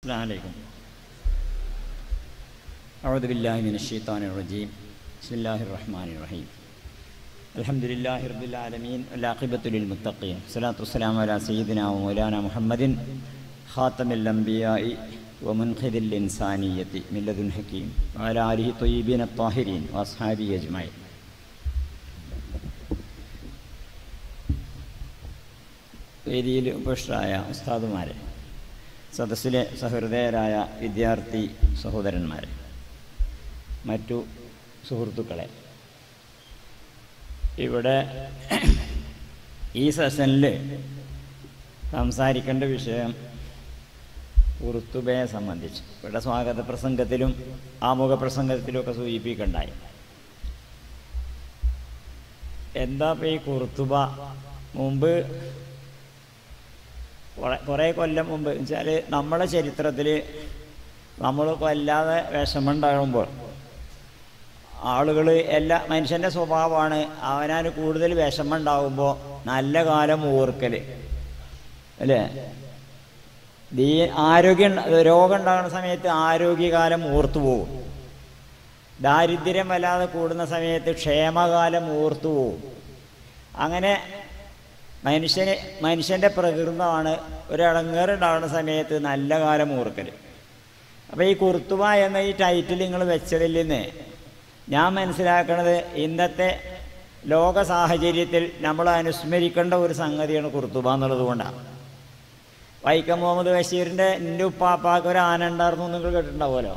السلام عليكم أعوذ بالله من الشيطان الرجيم بسم الله الرحمن الرحيم الحمد لله رب العالمين والعاقبة للمتقين الصلاة والسلام على سيدنا ومولانا محمد خاتم الأنبياء ومنقذ الإنسانية من لدن حكيم وعلى آله الطيبين الطاهرين وأصحابه أجمعين വേദിയിൽ ഉപഷ്ടരായ ഉസ്താദുമാരെ സദസ്സിലെ സഹൃദയരായ വിദ്യാർത്ഥി സഹോദരന്മാരെ മറ്റു സുഹൃത്തുക്കളെ ഇവിടെ ഈ സെഷനിൽ സംസാരിക്കേണ്ട വിഷയം കുറുത്തുബയെ സംബന്ധിച്ച് ഇവിടെ സ്വാഗത പ്രസംഗത്തിലും ആമുഖ പ്രസംഗത്തിലുമൊക്കെ സൂചിപ്പിക്കണ്ടായി എന്താ ഇപ്പം ഈ കുറുത്തുബ മുമ്പ് കുറെ- കുറേ കൊല്ലം മുമ്പ് വെച്ചാൽ നമ്മുടെ ചരിത്രത്തിൽ നമ്മൾ കൊല്ലാതെ വിഷമമുണ്ടാകുമ്പോൾ ആളുകൾ എല്ലാ മനുഷ്യൻ്റെ സ്വഭാവമാണ് അവനാൻ കൂടുതൽ വിഷമമുണ്ടാകുമ്പോൾ നല്ല കാലം ഓർക്കൽ അല്ലേ ദീ ആരോഗ്യം രോഗം ഉണ്ടാകുന്ന സമയത്ത് ആരോഗ്യകാലം ഓർത്തു പോകും ദാരിദ്ര്യം വല്ലാതെ കൂടുന്ന സമയത്ത് ക്ഷേമകാലം ഓർത്തു പോകും അങ്ങനെ മനുഷ്യന് മനുഷ്യൻ്റെ പ്രകൃതമാണ് ഒരു ഇടങ്ങേറുണ്ടാകുന്ന സമയത്ത് നല്ല കാലം ഓർക്കൽ അപ്പോൾ ഈ കുർത്തുബ എന്ന ഈ ടൈറ്റിൽ നിങ്ങൾ വെച്ചതിൽ നിന്ന് ഞാൻ മനസ്സിലാക്കുന്നത് ഇന്നത്തെ ലോക സാഹചര്യത്തിൽ നമ്മൾ അനുസ്മരിക്കേണ്ട ഒരു സംഗതിയാണ് കുർത്തുബ എന്നുള്ളത് കൊണ്ടാണ് വൈക്കം മുഹമ്മദ് ബഷീറിൻ്റെ എൻ്റെ ഉപ്പാപ്പാക്ക് ഒരു ആന ഉണ്ടായിരുന്നു എന്ന് നിങ്ങൾ കേട്ടിട്ടുണ്ടാവുമല്ലോ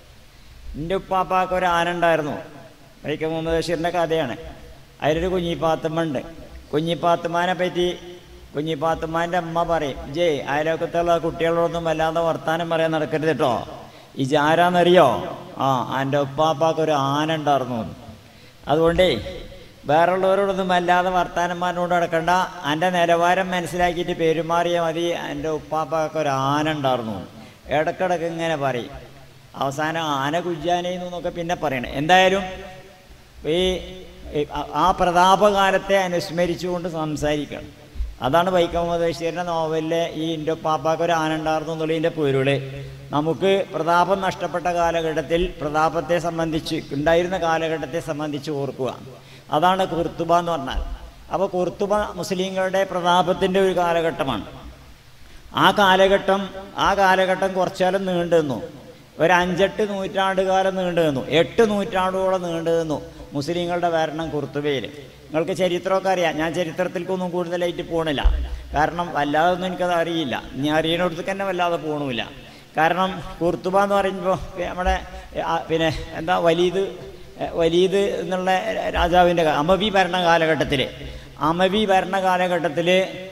എൻ്റെ ഉപ്പാപ്പാക്ക് ഒരു ആന ഉണ്ടായിരുന്നു വൈക്കം മുഹമ്മദ് ബഷീറിൻ്റെ കഥയാണ് അതിലൊരു കുഞ്ഞിപ്പാത്തമ്മ ഉണ്ട് കുഞ്ഞിപ്പാത്തുമാനെ പറ്റി കുഞ്ഞിപ്പാത്തുമാൻ്റെ അമ്മ പറയും ജേ അയലോക്കത്തുള്ള കുട്ടികളോടൊന്നും വല്ലാതെ വർത്താനം പറയാൻ നടക്കരുത് കേട്ടോ ഈ ആരാന്നറിയോ ആ എൻ്റെ ഉപ്പാപ്പാക്ക് ഒരു ആന ഉണ്ടായിരുന്നു അതുകൊണ്ടേ വേറുള്ളവരോടൊന്നും വല്ലാതെ വർത്താനന്മാരോട് നടക്കണ്ട എൻ്റെ നിലവാരം മനസ്സിലാക്കിയിട്ട് പെരുമാറിയാൽ മതി എൻ്റെ ഉപ്പാപ്പാക്ക് ഒരു ആന ഉണ്ടായിരുന്നു ഇടക്കിടക്ക് ഇങ്ങനെ പറയും അവസാനം ആന കുജ്ജാനയുന്നു എന്നൊക്കെ പിന്നെ പറയണം എന്തായാലും ഈ ഈ ആ- ആ പ്രതാപകാലത്തെ അനുസ്മരിച്ചുകൊണ്ട് സംസാരിക്കണം അതാണ് വൈക്കം മുഹമ്മദ് ബഷീറിൻ്റെ നോവലിലെ ഈ എൻ്റെ പാപ്പാക്ക് ഒരു ആന ഉണ്ടായിരുന്നു എന്നുള്ളതിൻ്റെ പൊരുള് നമുക്ക് പ്രതാപം നഷ്ടപ്പെട്ട കാലഘട്ടത്തിൽ പ്രതാപത്തെ സംബന്ധിച്ച് ഉണ്ടായിരുന്ന കാലഘട്ടത്തെ സംബന്ധിച്ച് ഓർക്കുക അതാണ് കുർത്തുബ എന്ന് പറഞ്ഞാൽ അപ്പോൾ കുർത്തുബ മുസ്ലിങ്ങളുടെ പ്രതാപത്തിൻ്റെ ഒരു കാലഘട്ടമാണ് ആ കാലഘട്ടം ആ കാലഘട്ടം കുറച്ചാലും നീണ്ടു നിന്നു ഒരു അഞ്ചെട്ട് നൂറ്റാണ്ട് കാലം നീണ്ടു നിന്നു എട്ട് നൂറ്റാണ്ടോളം നീണ്ടു നിന്നു മുസ്ലിങ്ങളുടെ ഭരണം കുർത്തുബയിൽ നിങ്ങൾക്ക് ചരിത്രമൊക്കെ അറിയാം ഞാൻ ചരിത്രത്തിലേക്കൊന്നും കൂടുതലായിട്ട് പോണില്ല കാരണം വല്ലാതെ ഒന്നും എനിക്കത് അറിയില്ല ഇനി അറിയണോടത്തേക്ക് തന്നെ വല്ലാതെ പോകണമില്ല കാരണം കുർത്തുബ എന്ന് പറയുമ്പോൾ നമ്മുടെ ആ, പിന്നെ എന്താ വലീദ് വലീദ് എന്നുള്ള രാജാവിൻ്റെ അമവി ഭരണ കാലഘട്ടത്തിൽ അമവി ഭരണ കാലഘട്ടത്തിൽ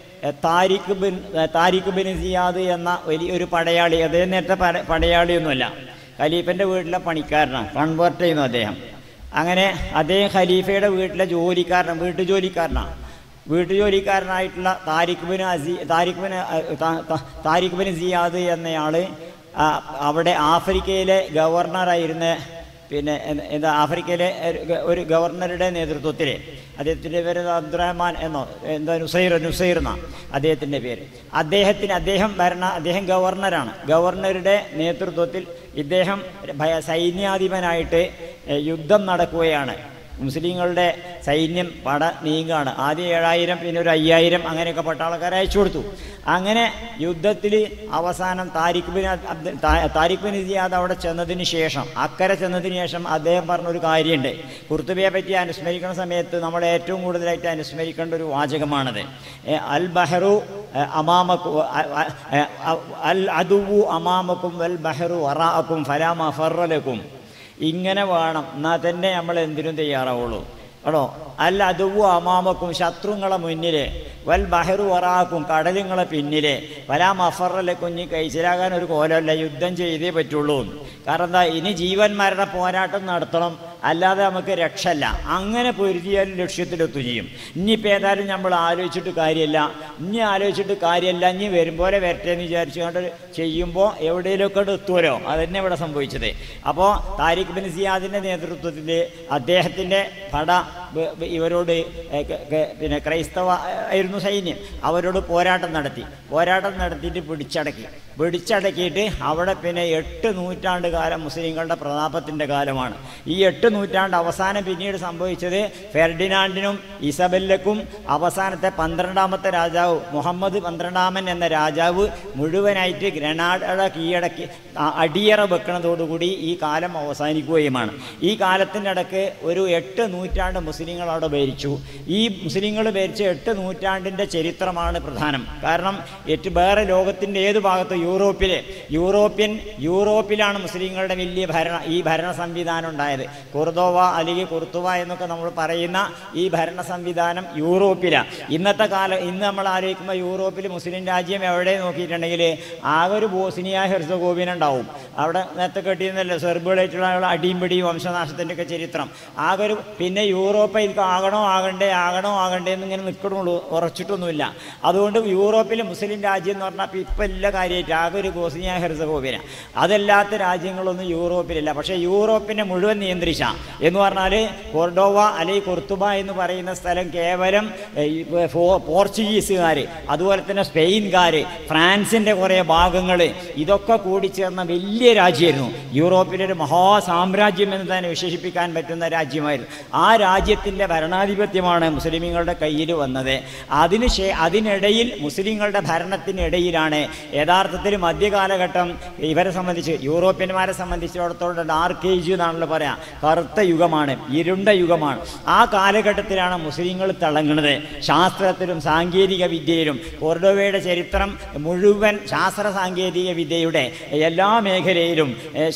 Tariq bin Tariq bin Ziyad എന്ന വലിയൊരു പടയാളി അദ്ദേഹം നേരത്തെ പട- പടയാളിയൊന്നുമല്ല ഖലീഫൻ്റെ വീട്ടിലെ പണിക്കാരനാണ് കൺവേർട്ട് ചെയ്യുന്നു അദ്ദേഹം അങ്ങനെ അദ്ദേഹം ഖലീഫയുടെ വീട്ടിലെ ജോലിക്കാരനാണ് വീട്ടു ജോലിക്കാരനാണ് വീട്ടു ജോലിക്കാരനായിട്ടുള്ള താരിഖ് ബിൻ അസി താരിഖ് ബിൻ അ, ത- ത- താരിഖ് ബിൻ സിയാദ് എന്നയാൾ ആ, അവിടെ ആഫ്രിക്കയിലെ ഗവർണറായിരുന്ന പിന്നെ എന്ത- എന്താ ആഫ്രിക്കയിലെ ഒരു ഗ- ഒരു ഗവർണറുടെ നേതൃത്വത്തിൽ അദ്ദേഹത്തിൻ്റെ പേര് അബ്ദുറഹ്മാൻ എന്നോ എന്താ നുസൈർ നുസൈർ എന്നാ അദ്ദേഹത്തിൻ്റെ പേര് അദ്ദേഹത്തിന് അദ്ദേഹം ഭരണ അദ്ദേഹം ഗവർണറാണ് ഗവർണറുടെ നേതൃത്വത്തിൽ ഇദ്ദേഹം ഭയ സൈന്യാധിപനായിട്ട് എ, യുദ്ധം നടക്കുകയാണ് മുസ്ലിങ്ങളുടെ സൈന്യം പട നീങ്ങാണ് ആദ്യം ഏഴായിരം പിന്നെ ഒരു അയ്യായിരം അങ്ങനെയൊക്കെ പട്ടാളക്കാരെ അയച്ചു കൊടുത്തു അങ്ങനെ യുദ്ധത്തിൽ അവസാനം താരിഖ് ബിൻ അബ്ദ് താ- താരിഖ് ബിൻ സിയാദ് അവിടെ ചെന്നതിന് ശേഷം അക്കരെ ചെന്നതിന് ശേഷം അദ്ദേഹം പറഞ്ഞൊരു കാര്യമുണ്ട് കുർത്തുബയെ പറ്റി അനുസ്മരിക്കുന്ന സമയത്ത് നമ്മൾ ഏറ്റവും കൂടുതലായിട്ട് അനുസ്മരിക്കേണ്ട ഒരു വാചകമാണത് ഏ, അൽ ബഹറു ഏ, അമാമക്കു അ- അ- എ, അ- അൽ അദുവു അമാമക്കും വൽ ബഹറു വറാഅക്കും ഫലാമ ഫറലക്കും ഇങ്ങനെ വേണം എന്നാൽ തന്നെ നമ്മൾ എന്തിനും തയ്യാറാവുള്ളൂ കേട്ടോ അല്ല അതുവു അമാമക്കും ശത്രുങ്ങളെ മുന്നിലെ വൽ ബഹറു വറാക്കും കടലുങ്ങളെ പിന്നിലെ വലാ മഫറലെ കുഞ്ഞി കഴിച്ചിലാകാൻ ഒരു കോലമല്ല യുദ്ധം ചെയ്തേ പറ്റുള്ളൂ കാരണം എന്താ ഇനി ജീവൻ മരണ പോരാട്ടം നടത്തണം അല്ലാതെ നമുക്ക് രക്ഷല്ല അങ്ങനെ പൊരുതിയാലും ലക്ഷ്യത്തിലെത്തു ചെയ്യും ഇനിയിപ്പോൾ ഏതായാലും നമ്മൾ ആലോചിച്ചിട്ട് കാര്യമില്ല ഇനി ആലോചിച്ചിട്ട് കാര്യമില്ല ഇനി വരും പോലെ വരട്ടെ എന്ന് വിചാരിച്ചുകൊണ്ട് ചെയ്യുമ്പോൾ എവിടെയെങ്കിലുമൊക്കെ എത്തുമല്ലോ അതന്നെ ഇവിടെ സംഭവിച്ചത് അപ്പോൾ താരിഖ് ബിൻ സിയാദിൻ്റെ നേതൃത്വത്തിൽ അദ്ദേഹത്തിൻ്റെ പട ബ- ബ- ഇവരോട് ഏ, ക- ക- പിന്നെ ക്രൈസ്തവ ആയിരുന്നു സൈന്യം അവരോട് പോരാട്ടം നടത്തി പോരാട്ടം നടത്തിയിട്ട് പിടിച്ചടക്കി പിടിച്ചടക്കിയിട്ട് അവിടെ പിന്നെ എട്ട് നൂറ്റാണ്ട് കാലം മുസ്ലിങ്ങളുടെ പ്രതാപത്തിൻ്റെ കാലമാണ് ഈ എട്ട് നൂറ്റാണ്ട് അവസാനം പിന്നീട് സംഭവിച്ചത് ഫെർഡിനാൻഡിനും ഇസബെല്ലക്കും അവസാനത്തെ പന്ത്രണ്ടാമത്തെ രാജാവ് മുഹമ്മദ് പന്ത്രണ്ടാമൻ എന്ന രാജാവ് മുഴുവനായിട്ട് ഗ്രനാഡ കീഴടക്കി ആ- അടിയറ വെക്കണതോടുകൂടി ഈ കാലം അവസാനിക്കുകയുമാണ് ഈ കാലത്തിൻ്റെ ഇടയ്ക്ക് ഒരു എട്ട് നൂറ്റാണ്ട് മുസ്ലിങ്ങൾ അവിടെ ഭരിച്ചു ഈ മുസ്ലിങ്ങൾ ഭരിച്ച എട്ട് നൂറ്റാണ്ടിൻ്റെ ചരിത്രമാണ് പ്രധാനം കാരണം എട്ട് വേറെ ലോകത്തിൻ്റെ ഏത് ഭാഗത്ത് യൂറോപ്പിൽ യൂറോപ്യൻ യൂറോപ്പിലാണ് മുസ്ലിങ്ങളുടെ വലിയ ഭരണ ഈ ഭരണ സംവിധാനം ഉണ്ടായത് കുർദോവ അല്ലെങ്കിൽ കുർത്തുവ എന്നൊക്കെ നമ്മൾ പറയുന്ന ഈ ഭരണ സംവിധാനം യൂറോപ്പിലാണ് ഇന്നത്തെ കാലം ഇന്ന് നമ്മൾ ആലോചിക്കുമ്പോൾ യൂറോപ്പിൽ മുസ്ലിം രാജ്യം എവിടെ നോക്കിയിട്ടുണ്ടെങ്കിൽ ആകെ ഒരു ബോസ്നിയ ഹെർസഗോവിന ഉണ്ടാവും അവിടെ നേരത്തെ കെട്ടിയിരുന്നല്ലോ സെർബികളായിട്ടുള്ള അടിയും പിടിയും വംശനാശത്തിൻ്റെ ഒക്കെ ചരിത്രം ആകെ ഒരു പിന്നെ യൂറോപ്പ് ഇതിൽ ആകണോ ആകണ്ടേ ആകണോ ആകണ്ടേ എന്ന് ഇങ്ങനെ നിൽക്കണുള്ളൂ ഉറച്ചിട്ടൊന്നുമില്ല അതുകൊണ്ട് യൂറോപ്പിൽ മുസ്ലിം രാജ്യം എന്ന് പറഞ്ഞാൽ ഇപ്പം എല്ലാ കാര്യമായിട്ട് ആകെ ഒരു ബോസ്നിയ ഹെർസഗോവിന അതല്ലാത്ത രാജ്യങ്ങളൊന്നും യൂറോപ്പിലില്ല പക്ഷേ യൂറോപ്പിനെ മുഴുവൻ നിയന്ത്രിച്ച എന്ന് പറഞ്ഞാൽ കൊർഡോവ അല്ലെങ്കിൽ കുർത്തുബ എന്ന് പറയുന്ന സ്ഥലം കേവലം ഏ, ഈ ഫോ- പോർച്ചുഗീസുകാർ അതുപോലെ തന്നെ സ്പെയിൻകാർ ഫ്രാൻസിൻ്റെ കുറേ ഭാഗങ്ങൾ ഇതൊക്കെ കൂടി ചേർന്ന വലിയ രാജ്യമായിരുന്നു യൂറോപ്പിലൊരു മഹാസാമ്രാജ്യം എന്ന് തന്നെ വിശേഷിപ്പിക്കാൻ പറ്റുന്ന രാജ്യമായിരുന്നു ആ രാജ്യത്തിൻ്റെ ഭരണാധിപത്യമാണ് മുസ്ലിമീങ്ങളുടെ കയ്യിൽ വന്നത് അതിന് ശേ അതിനിടയിൽ മുസ്ലിങ്ങളുടെ ഭരണത്തിനിടയിലാണ് യഥാർത്ഥത്തിൽ മധ്യകാലഘട്ടം ഇവരെ സംബന്ധിച്ച് യൂറോപ്യന്മാരെ സംബന്ധിച്ചിടത്തോളം ഡാർക്ക് ഏജ് എന്നാണല്ലോ പറയാം കറുത്ത യുഗമാണ് ഇരുണ്ട യുഗമാണ് ആ കാലഘട്ടത്തിലാണ് മുസ്ലിങ്ങൾ തിളങ്ങുന്നത് ശാസ്ത്രത്തിലും സാങ്കേതിക വിദ്യയിലും കോർഡോവയുടെ ചരിത്രം മുഴുവൻ ശാസ്ത്ര സാങ്കേതിക വിദ്യയുടെ എല്ലാ മേഖലയിലും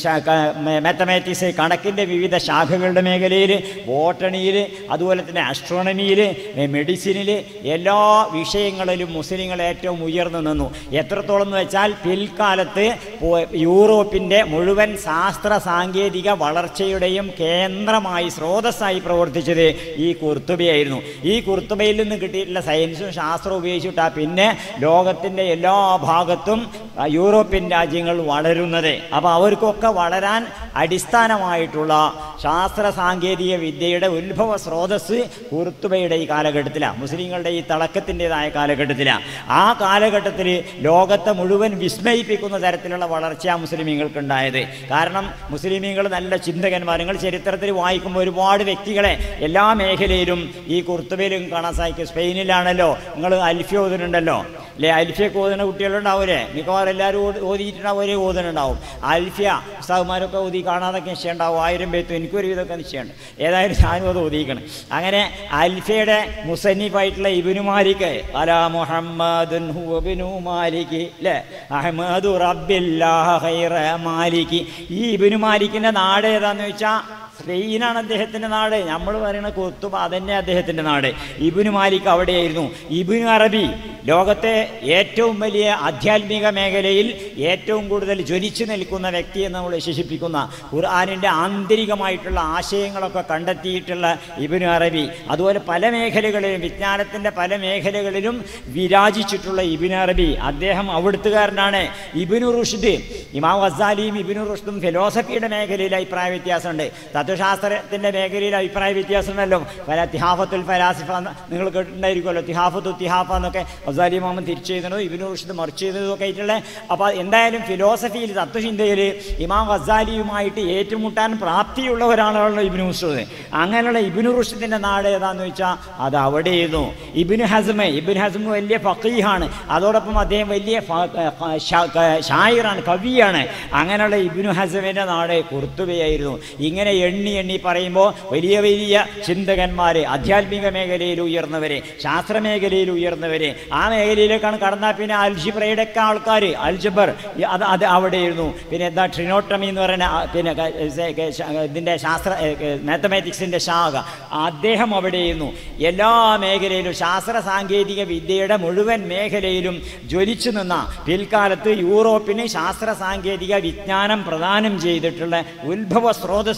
മാത്തമാറ്റിക്സ് കണക്കിൻ്റെ വിവിധ ശാഖകളുടെ മേഖലയിൽ ബോട്ടണിയിൽ അതുപോലെ തന്നെ ആസ്ട്രോണമിയിൽ മെഡിസിനിൽ എല്ലാ വിഷയങ്ങളിലും മുസ്ലിങ്ങൾ ഏറ്റവും ഉയർന്നു നിന്നു എത്രത്തോളം എന്ന് വെച്ചാൽ പിൽക്കാലത്ത് പോ- യൂറോപ്പിൻ്റെ മുഴുവൻ ശാസ്ത്ര സാങ്കേതിക വളർച്ചയുടെയും കേന്ദ്രമായി സ്രോതസ്സായി പ്രവർത്തിച്ചത് ഈ കുർത്തുബയായിരുന്നു ഈ കുർത്തുബയിൽ നിന്ന് കിട്ടിയിട്ടുള്ള സയൻസും ശാസ്ത്രവും ഉപയോഗിച്ചിട്ടാണ് പിന്നെ ലോകത്തിൻ്റെ എല്ലാ ഭാഗത്തും ആ, യൂറോപ്യൻ രാജ്യങ്ങൾ വളരുന്നത് അപ്പോൾ അവർക്കൊക്കെ വളരാൻ അടിസ്ഥാനമായിട്ടുള്ള ശാസ്ത്ര സാങ്കേതിക വിദ്യയുടെ ഉത്ഭവ സ്രോതസ് കുർത്തുബയുടെ ഈ കാലഘട്ടത്തിലാണ് മുസ്ലിങ്ങളുടെ ഈ തിളക്കത്തിൻ്റെതായ കാലഘട്ടത്തിലാണ് ആ കാലഘട്ടത്തിൽ ലോകത്തെ മുഴുവൻ വിസ്മയിപ്പിക്കുന്ന തരത്തിലുള്ള വളർച്ച മുസ്ലിമീങ്ങൾക്കുണ്ടായത് കാരണം മുസ്ലിമീങ്ങൾ നല്ല ചിന്തകന്മാർ നിങ്ങൾ ചരിത്രത്തിൽ വായിക്കുമ്പോൾ ഒരുപാട് വ്യക്തികളെ എല്ലാ മേഖലയിലും ഈ കുർത്തുബയിലും കാണാൻ സാധിക്കും സ്പെയിനിലാണല്ലോ നിങ്ങൾ അൽഫ്യ ഓതുന്നുണ്ടല്ലോ അല്ലേ അൽഫ്യൊക്കെ ഓതുന്ന കുട്ടികളുണ്ടാവൂലേ മിക്കവാറും എല്ലാവരും ഓതി ഓതിയിട്ടുണ്ടാവും ഒരേ ഓതുന്നുണ്ടാവും അൽഫ്യ ഉസ്താവുമാരൊക്കെ ഓതി കാണാതൊക്കെ നിശ്ചയമുണ്ടാവും ആയിരം പേത്തും എനിക്കൊരു ഇതൊക്കെ നിശ്ചയമുണ്ട് ഏതായാലും ഞാനും അത് ഓതിക്കണം അങ്ങനെ അൽഫയുടെ മുസന്നിഫായിട്ടുള്ള ഇബിനു മാലിക്ക് അല മുഹമ്മദുൻ ഹുവ ഇബ്നു മാലിക് അല്ലേ അഹമ്മദു റബ്ബില്ലാഹ ഖൈറ മാലിക് ഈ ഇബിനു മാലിക്കിൻ്റെ നാട് ഏതാന്ന് വെച്ചാൽ സ്പെയിനാണ് അദ്ദേഹത്തിൻ്റെ നാട് നമ്മൾ പറയുന്ന കുത്തുബ അതന്നെ അദ്ദേഹത്തിൻ്റെ നാട് ഇബിനു മാലിക് അവിടെയായിരുന്നു ഇബിനു അറബി ലോകത്തെ ഏറ്റവും വലിയ ആധ്യാത്മിക മേഖലയിൽ ഏറ്റവും കൂടുതൽ ജ്വലിച്ചു നിൽക്കുന്ന വ്യക്തി എന്ന് നമ്മൾ വിശേഷിപ്പിക്കുന്ന ഖുർആാനിൻ്റെ ആന്തരികമായിട്ടുള്ള ആശയങ്ങളൊക്കെ കണ്ടെത്തിയിട്ടുള്ള ഇബിനു അറബി അതുപോലെ പല മേഖലകളിലും വിജ്ഞാനത്തിൻ്റെ പല മേഖലകളിലും വിരാജിച്ചിട്ടുള്ള ഇബിനു അറബി അദ്ദേഹം അവിടുത്തുകാരനാണ് ഇബിനു റുഷ്ദ് ഇമാം ഗസാലിയും ഇബിനു റുഷ്ദും ഫിലോസഫിയുടെ മേഖലയിൽ അഭിപ്രായ വ്യത്യാസമുണ്ട് തത്വശാസ്ത്രത്തിൻ്റെ മേഖലയിൽ അഭിപ്രായ വ്യത്യാസമുണ്ടല്ലോ പല തിഹാഫത്തുൽ ഫലാസിഫ എന്ന് നിങ്ങൾ കേട്ടിട്ടുണ്ടായിരിക്കുമല്ലോ തിഹാഫത്തു തിഹാഫ എന്നൊക്കെ ഗസാലി മാമൻ തിരിച്ചു ചെയ്തതും ഇബിനു റുഷ്ദ് മറിച്ച് ചെയ്തതും ഒക്കെ ആയിട്ടുള്ള അപ്പോൾ എന്തായാലും ഫിലോസഫിയിൽ തത്വചിന്തയിൽ ഇമാം ഗസാലിയുമായിട്ട് ഏറ്റുമുട്ടാൻ പ്രാപ്തിയുള്ള ഒരാളാണല്ലോ ഇബിനു റുഷ്ദ് അങ്ങനെയുള്ള ഇബിനു റുഷ്ദിൻ്റെ നാട് ഏതാന്ന് വെച്ചാൽ അത് അവിടെയായിരുന്നു ഇബിനു ഹസ്മ ഇബിനു ഹസ്മ വലിയ ഫക്കീഹാണ് അതോടൊപ്പം അദ്ദേഹം വലിയ ഫ- ക- ഷ- ക- ഷായിറാണ് കവിയാണ് അങ്ങനെയുള്ള ഇബിനു ഹസമിൻ്റെ നാട് കുർത്തുബയായിരുന്നു ഇങ്ങനെ എണ്ണി എണ്ണി പറയുമ്പോൾ വലിയ വലിയ ചിന്തകന്മാർ ആധ്യാത്മിക മേഖലയിൽ ഉയർന്നവർ ശാസ്ത്ര മേഖലയിൽ ഉയർന്നവർ ആ മേഖലയിലേക്കാണ് കടന്നാൽ പിന്നെ അൽജിബ്രയുടെ ഒക്കെ ആൾക്കാർ അൽജബർ അത് അത് അവിടെയായിരുന്നു പിന്നെ എന്താ ട്രിനോട്ടമി എന്ന് പറയുന്ന ആ, പിന്നെ ക- സെ- ക- ശ- ഇതിൻ്റെ ശാസ്ത്ര മാത്തമാറ്റിക്സിൻ്റെ ശാഖ അദ്ദേഹം അവിടെയായിരുന്നു എല്ലാ മേഖലയിലും ശാസ്ത്ര സാങ്കേതിക വിദ്യയുടെ മുഴുവൻ മേഖലയിലും ജ്വലിച്ചു നിന്ന പിൽക്കാലത്ത് യൂറോപ്പിന് ശാസ്ത്ര സാങ്കേതിക വിജ്ഞാനം പ്രദാനം ചെയ്തിട്ടുള്ള ഉത്ഭവ സ്രോതസ് എന്ന് വിശേഷിപ്പിക്കും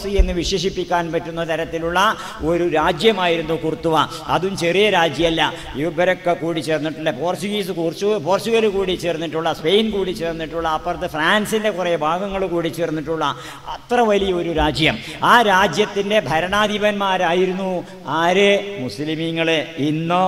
വിശേഷിപ്പിക്കാൻ പറ്റുന്ന തരത്തിലുള്ള ഒരു രാജ്യമായിരുന്നു കുർത്തുവ അതും ചെറിയ രാജ്യമല്ല ഇവരൊക്കെ കൂടി ചേർന്നിട്ടുള്ള പോർച്ചുഗീസ് പോർച്ചു പോർച്ചുഗൽ കൂടി ചേർന്നിട്ടുള്ള സ്പെയിൻ കൂടി ചേർന്നിട്ടുള്ള അപ്പുറത്ത് ഫ്രാൻസിൻ്റെ കുറേ ഭാഗങ്ങൾ കൂടി ചേർന്നിട്ടുള്ള അത്ര വലിയ ഒരു രാജ്യം ആ രാജ്യത്തിൻ്റെ ഭരണാധിപന്മാരായിരുന്നു ആര് മുസ്ലിമീങ്ങൾ ഇന്നോ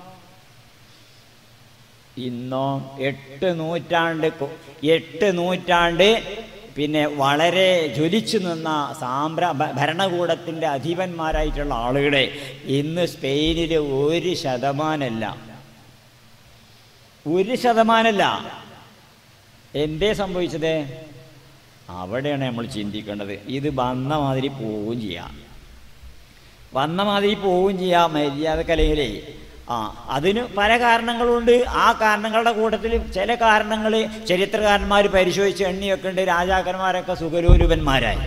ഇന്നോ എട്ട് നൂറ്റാണ്ട് കൊ- എട്ട് നൂറ്റാണ്ട് പിന്നെ വളരെ ജ്വലിച്ചു നിന്ന സാമ്ര ഭ- ഭരണകൂടത്തിൻ്റെ അധിപന്മാരായിട്ടുള്ള ആളുകളെ ഇന്ന് സ്പെയിനിൽ ഒരു ശതമാനമല്ല ഒരു ശതമാനമല്ല എന്തേ സംഭവിച്ചത് അവിടെയാണ് നമ്മൾ ചിന്തിക്കേണ്ടത് ഇത് വന്ന മാതിരി പോവുകയും ചെയ്യാം വന്ന മാതിരി പോവുകയും ചെയ്യാം മര്യാദക്കലയിലേ ആ അതിന് പല കാരണങ്ങളുണ്ട് ആ കാരണങ്ങളുടെ കൂട്ടത്തിൽ ചില കാരണങ്ങൾ ചരിത്രകാരന്മാർ പരിശോധിച്ച് എണ്ണിയൊക്കെ ഉണ്ട് രാജാക്കന്മാരൊക്കെ സുഖലോലുപന്മാരായി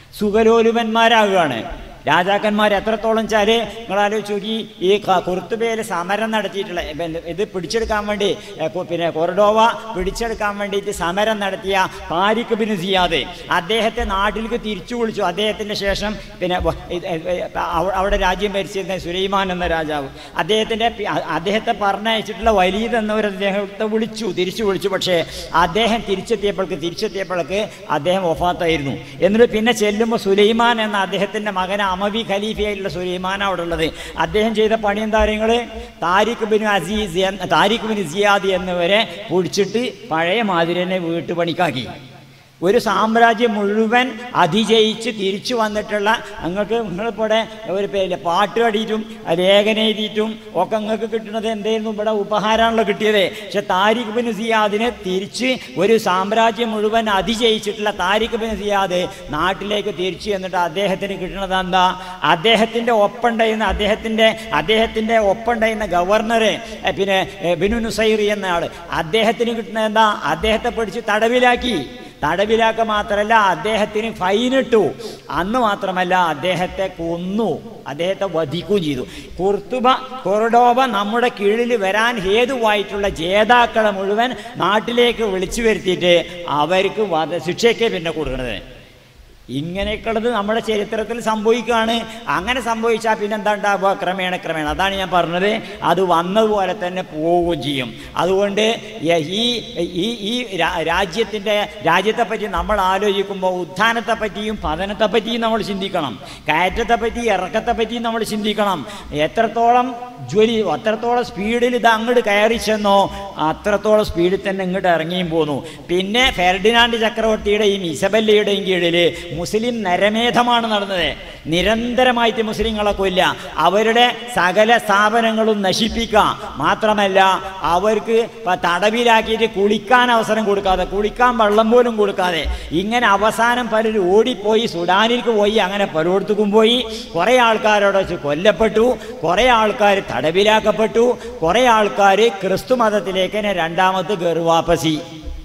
സുഖലോലുപന്മാരാകുകയാണ് രാജാക്കന്മാർ എത്രത്തോളം വെച്ചാൽ നിങ്ങൾ ആലോചിച്ച് നോക്കി ഈ ക- കുർത്തുബയിൽ സമരം നടത്തിയിട്ടുള്ള ഇപ്പം ഇത് പിടിച്ചെടുക്കാൻ വേണ്ടി എ, കു- പിന്നെ കൊറഡോവ പിടിച്ചെടുക്കാൻ വേണ്ടിയിട്ട് സമരം നടത്തിയ താരിഖ് ബിൻ സിയാദ് അദ്ദേഹത്തെ നാട്ടിലേക്ക് തിരിച്ചു വിളിച്ചു അദ്ദേഹത്തിൻ്റെ ശേഷം പിന്നെ വ- ഇത് എ, എ, അവ- അവിടെ രാജ്യം ഭരിച്ചിരുന്ന സുലൈമാൻ എന്ന രാജാവ് അദ്ദേഹത്തിൻ്റെ പി- അ- അദ്ദേഹത്തെ പറഞ്ഞയച്ചിട്ടുള്ള വലീദ് എന്നവർ അദ്ദേഹത്തെ വിളിച്ചു തിരിച്ചു വിളിച്ചു പക്ഷേ അദ്ദേഹം തിരിച്ചെത്തിയപ്പോഴേക്ക് തിരിച്ചെത്തിയപ്പോഴേക്ക് അദ്ദേഹം ഒഫാത്തായിരുന്നു എന്നിട്ട് പിന്നെ ചെല്ലുമ്പോൾ സുലൈമാൻ എന്ന അദ്ദേഹത്തിൻ്റെ മകൻ അമവി ഖലീഫയായിട്ടുള്ള സുലൈമാൻ അവിടെ ഉള്ളത് അദ്ദേഹം ചെയ്ത പണി എന്താ നിങ്ങൾ താരിഖ് ബിൻ അസീസ് എന്ന താരിഖ് ബിൻ സിയാദ് എന്നിവരെ പിടിച്ചിട്ട് പഴയ മാതിരി തന്നെ വീട്ടുപണിക്കാക്കി ഒരു സാമ്രാജ്യം മുഴുവൻ അതിജയിച്ച് തിരിച്ചു വന്നിട്ടുള്ള നിങ്ങൾക്ക് നിങ്ങളിവിടെ ഒരു പേര് പാട്ട് പാടിയിട്ടും ലേഖനം എഴുതിയിട്ടും ഒക്കെ നിങ്ങൾക്ക് കിട്ടുന്നത് എന്തായിരുന്നു ഇവിടെ ഉപഹാരമാണല്ലോ കിട്ടിയത് പക്ഷെ താരിഖ് ബിൻ സിയാദിനെ തിരിച്ച് ഒരു സാമ്രാജ്യം മുഴുവൻ അതിജയിച്ചിട്ടുള്ള താരിഖ് ബിൻ സിയാദ് നാട്ടിലേക്ക് തിരിച്ചു എന്നിട്ട് അദ്ദേഹത്തിന് കിട്ടുന്നത് എന്താ അദ്ദേഹത്തിൻ്റെ ഒപ്പുണ്ടായിരുന്ന അദ്ദേഹത്തിൻ്റെ അദ്ദേഹത്തിൻ്റെ ഒപ്പുണ്ടായിരുന്ന ഗവർണർ പിന്നെ എ, ബിനു നുസൈറി എന്ന ആൾ അദ്ദേഹത്തിന് കിട്ടുന്നത് എന്താ അദ്ദേഹത്തെ പിടിച്ച് തടവിലാക്കി തടവിലാക്ക മാത്രമല്ല അദ്ദേഹത്തിന് ഫൈനിട്ടു അന്ന് മാത്രമല്ല അദ്ദേഹത്തെ കൊന്നു അദ്ദേഹത്തെ വധിക്കുകയും ചെയ്തു കുർത്തുബ കൊറഡോബ നമ്മുടെ കീഴിൽ വരാൻ ഹേതുവായിട്ടുള്ള ജേതാക്കളെ മുഴുവൻ നാട്ടിലേക്ക് വിളിച്ചു വരുത്തിയിട്ട് അവർക്ക് വധശിക്ഷയ്ക്ക് പിന്നെ കൊടുക്കുന്നത് ഇങ്ങനെയൊക്കെയുള്ളത് നമ്മുടെ ചരിത്രത്തിൽ സംഭവിക്കുകയാണ് അങ്ങനെ സംഭവിച്ചാൽ പിന്നെ എന്താ ഉണ്ടാവുക ക്രമേണ ക്രമേണ അതാണ് ഞാൻ പറഞ്ഞത് അത് വന്നതുപോലെ തന്നെ പോവുകയും ചെയ്യും അതുകൊണ്ട് യ- ഈ ഈ ഈ രാ- രാജ്യത്തിൻ്റെ രാജ്യത്തെപ്പറ്റി നമ്മൾ ആലോചിക്കുമ്പോൾ ഉത്ഥാനത്തെ പറ്റിയും പതനത്തെ പറ്റിയും നമ്മൾ ചിന്തിക്കണം കയറ്റത്തെ പറ്റി ഇറക്കത്തെ പറ്റിയും നമ്മൾ ചിന്തിക്കണം എത്രത്തോളം ജ്വലി അത്രത്തോളം സ്പീഡിൽ ഇത് അങ്ങോട്ട് കയറി ചെന്നോ അത്രത്തോളം സ്പീഡിൽ തന്നെ ഇങ്ങോട്ട് ഇറങ്ങിയും പോന്നു പിന്നെ ഫെർഡിനാൻഡ് ചക്രവർത്തിയുടെയും ഇസബല്ലയുടെയും കീഴിൽ മുസ്ലിം നരമേധമാണ് നടന്നത് നിരന്തരമായിട്ട് മുസ്ലിങ്ങളെ കൊല്ല അവരുടെ സകല സ്ഥാപനങ്ങളും നശിപ്പിക്കുക മാത്രമല്ല അവർക്ക് പ- തടവിലാക്കിയിട്ട് കുളിക്കാൻ അവസരം കൊടുക്കാതെ കുളിക്കാൻ വെള്ളം പോലും കൊടുക്കാതെ ഇങ്ങനെ അവസാനം പലരും ഓടിപ്പോയി സുഡാനിലേക്ക് പോയി അങ്ങനെ പലയിടത്തും പോയി കുറേ ആൾക്കാരോട് വെച്ച് കൊല്ലപ്പെട്ടു കുറേ ആൾക്കാർ തടവിലാക്കപ്പെട്ടു കുറേ ആൾക്കാർ ക്രിസ്തു മതത്തിലേക്ക് തന്നെ രണ്ടാമത് ഗർവാപ്പസി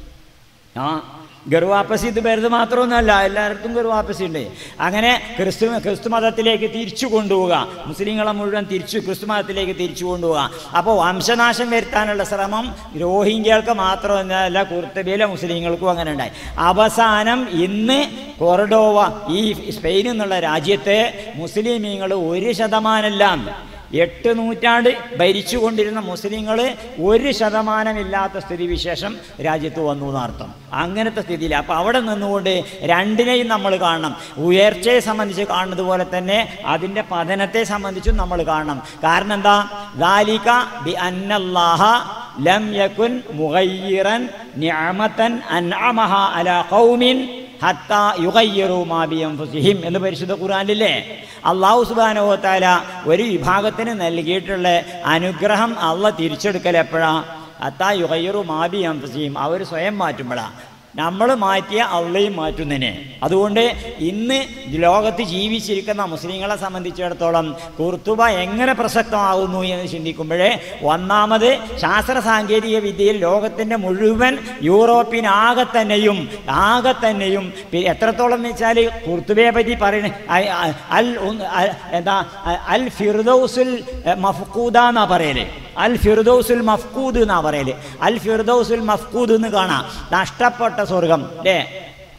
ആ ഗർവാപ്പസി ഇത് പേരുത് മാത്രമൊന്നുമല്ല എല്ലായിടത്തും ഗർവാപ്പസി ഉണ്ട് അങ്ങനെ ക്രിസ്തു ക്രിസ്തു മതത്തിലേക്ക് തിരിച്ചു കൊണ്ടുപോവുക മുസ്ലിങ്ങളെ മുഴുവൻ തിരിച്ചു ക്രിസ്തു മതത്തിലേക്ക് തിരിച്ചു കൊണ്ടുപോവുക അപ്പോൾ വംശനാശം വരുത്താനുള്ള ശ്രമം രോഹിംഗ്യകൾക്ക് മാത്രമല്ല കുർത്തബിയിലെ മുസ്ലിങ്ങൾക്കും അങ്ങനെ ഉണ്ടായി അവസാനം ഇന്ന് കൊറഡോവ ഈ സ്പെയിൻ എന്നുള്ള രാജ്യത്തെ മുസ്ലിമീങ്ങൾ ഒരു ശതമാനമല്ല എട്ട് നൂറ്റാണ്ട് ഭരിച്ചുകൊണ്ടിരുന്ന മുസ്ലിങ്ങൾ ഒരു ശതമാനമില്ലാത്ത സ്ഥിതിവിശേഷം രാജ്യത്ത് വന്നു എന്നർത്ഥം അങ്ങനത്തെ സ്ഥിതിയിൽ അപ്പോൾ അവിടെ നിന്നുകൊണ്ട് രണ്ടിനെയും നമ്മൾ കാണണം ഉയർച്ചയെ സംബന്ധിച്ച് കാണുന്നത് പോലെ തന്നെ അതിൻ്റെ പതനത്തെ സംബന്ധിച്ചും നമ്മൾ കാണണം കാരണം എന്താ ദാലിക ബി അന്നല്ലാഹ ലം യകുൻ മുഗയ്യിറൻ നിഅമതൻ അൻഅമഹ അലാ ഖൗമിൻ ഹത്ത യുഗയ്യറു മാബി അൻഫുസിഹിം എന്ന് പരിശുദ്ധ ഖുർആനില്ലേ അള്ളാഹു സുബ്ഹാനഹു വതആല ഒരു വിഭാഗത്തിന് നൽകിയിട്ടുള്ള അനുഗ്രഹം അള്ള തിരിച്ചെടുക്കൽ എപ്പോഴാ ഹത്ത യുഗയ്യറു മാബി അൻഫുസിഹിം അവർ സ്വയം മാറ്റുമ്പോഴാണ് നമ്മൾ മാറ്റിയ അള്ളയും മാറ്റുന്നതിനെ അതുകൊണ്ട് ഇന്ന് ലോകത്ത് ജീവിച്ചിരിക്കുന്ന മുസ്ലിങ്ങളെ സംബന്ധിച്ചിടത്തോളം കുർത്തുബ എങ്ങനെ പ്രസക്തമാകുന്നു എന്ന് ചിന്തിക്കുമ്പോഴേ ഒന്നാമത് ശാസ്ത്ര സാങ്കേതിക വിദ്യയിൽ ലോകത്തിൻ്റെ മുഴുവൻ യൂറോപ്യൻ ആകെ തന്നെയും ആകെ തന്നെയും പി- എത്രത്തോളം എന്ന് വെച്ചാൽ കുർത്തുബയെ പറ്റി പറയുന്നത് അൽ ഉൻ- അൽ- എന്താ അൽ ഫിർദൗസുൽ മഫ്കൂദ എന്നാ പറയല് അൽ ഫിർദൗസുൽ മഫ്കൂദ് എന്നാ പറയല് അൽ ഫിർദൗസുൽ മഫ്കൂദ് എന്ന് കാണാം നഷ്ടപ്പെട്ട സ്വർഗം അല്ലേ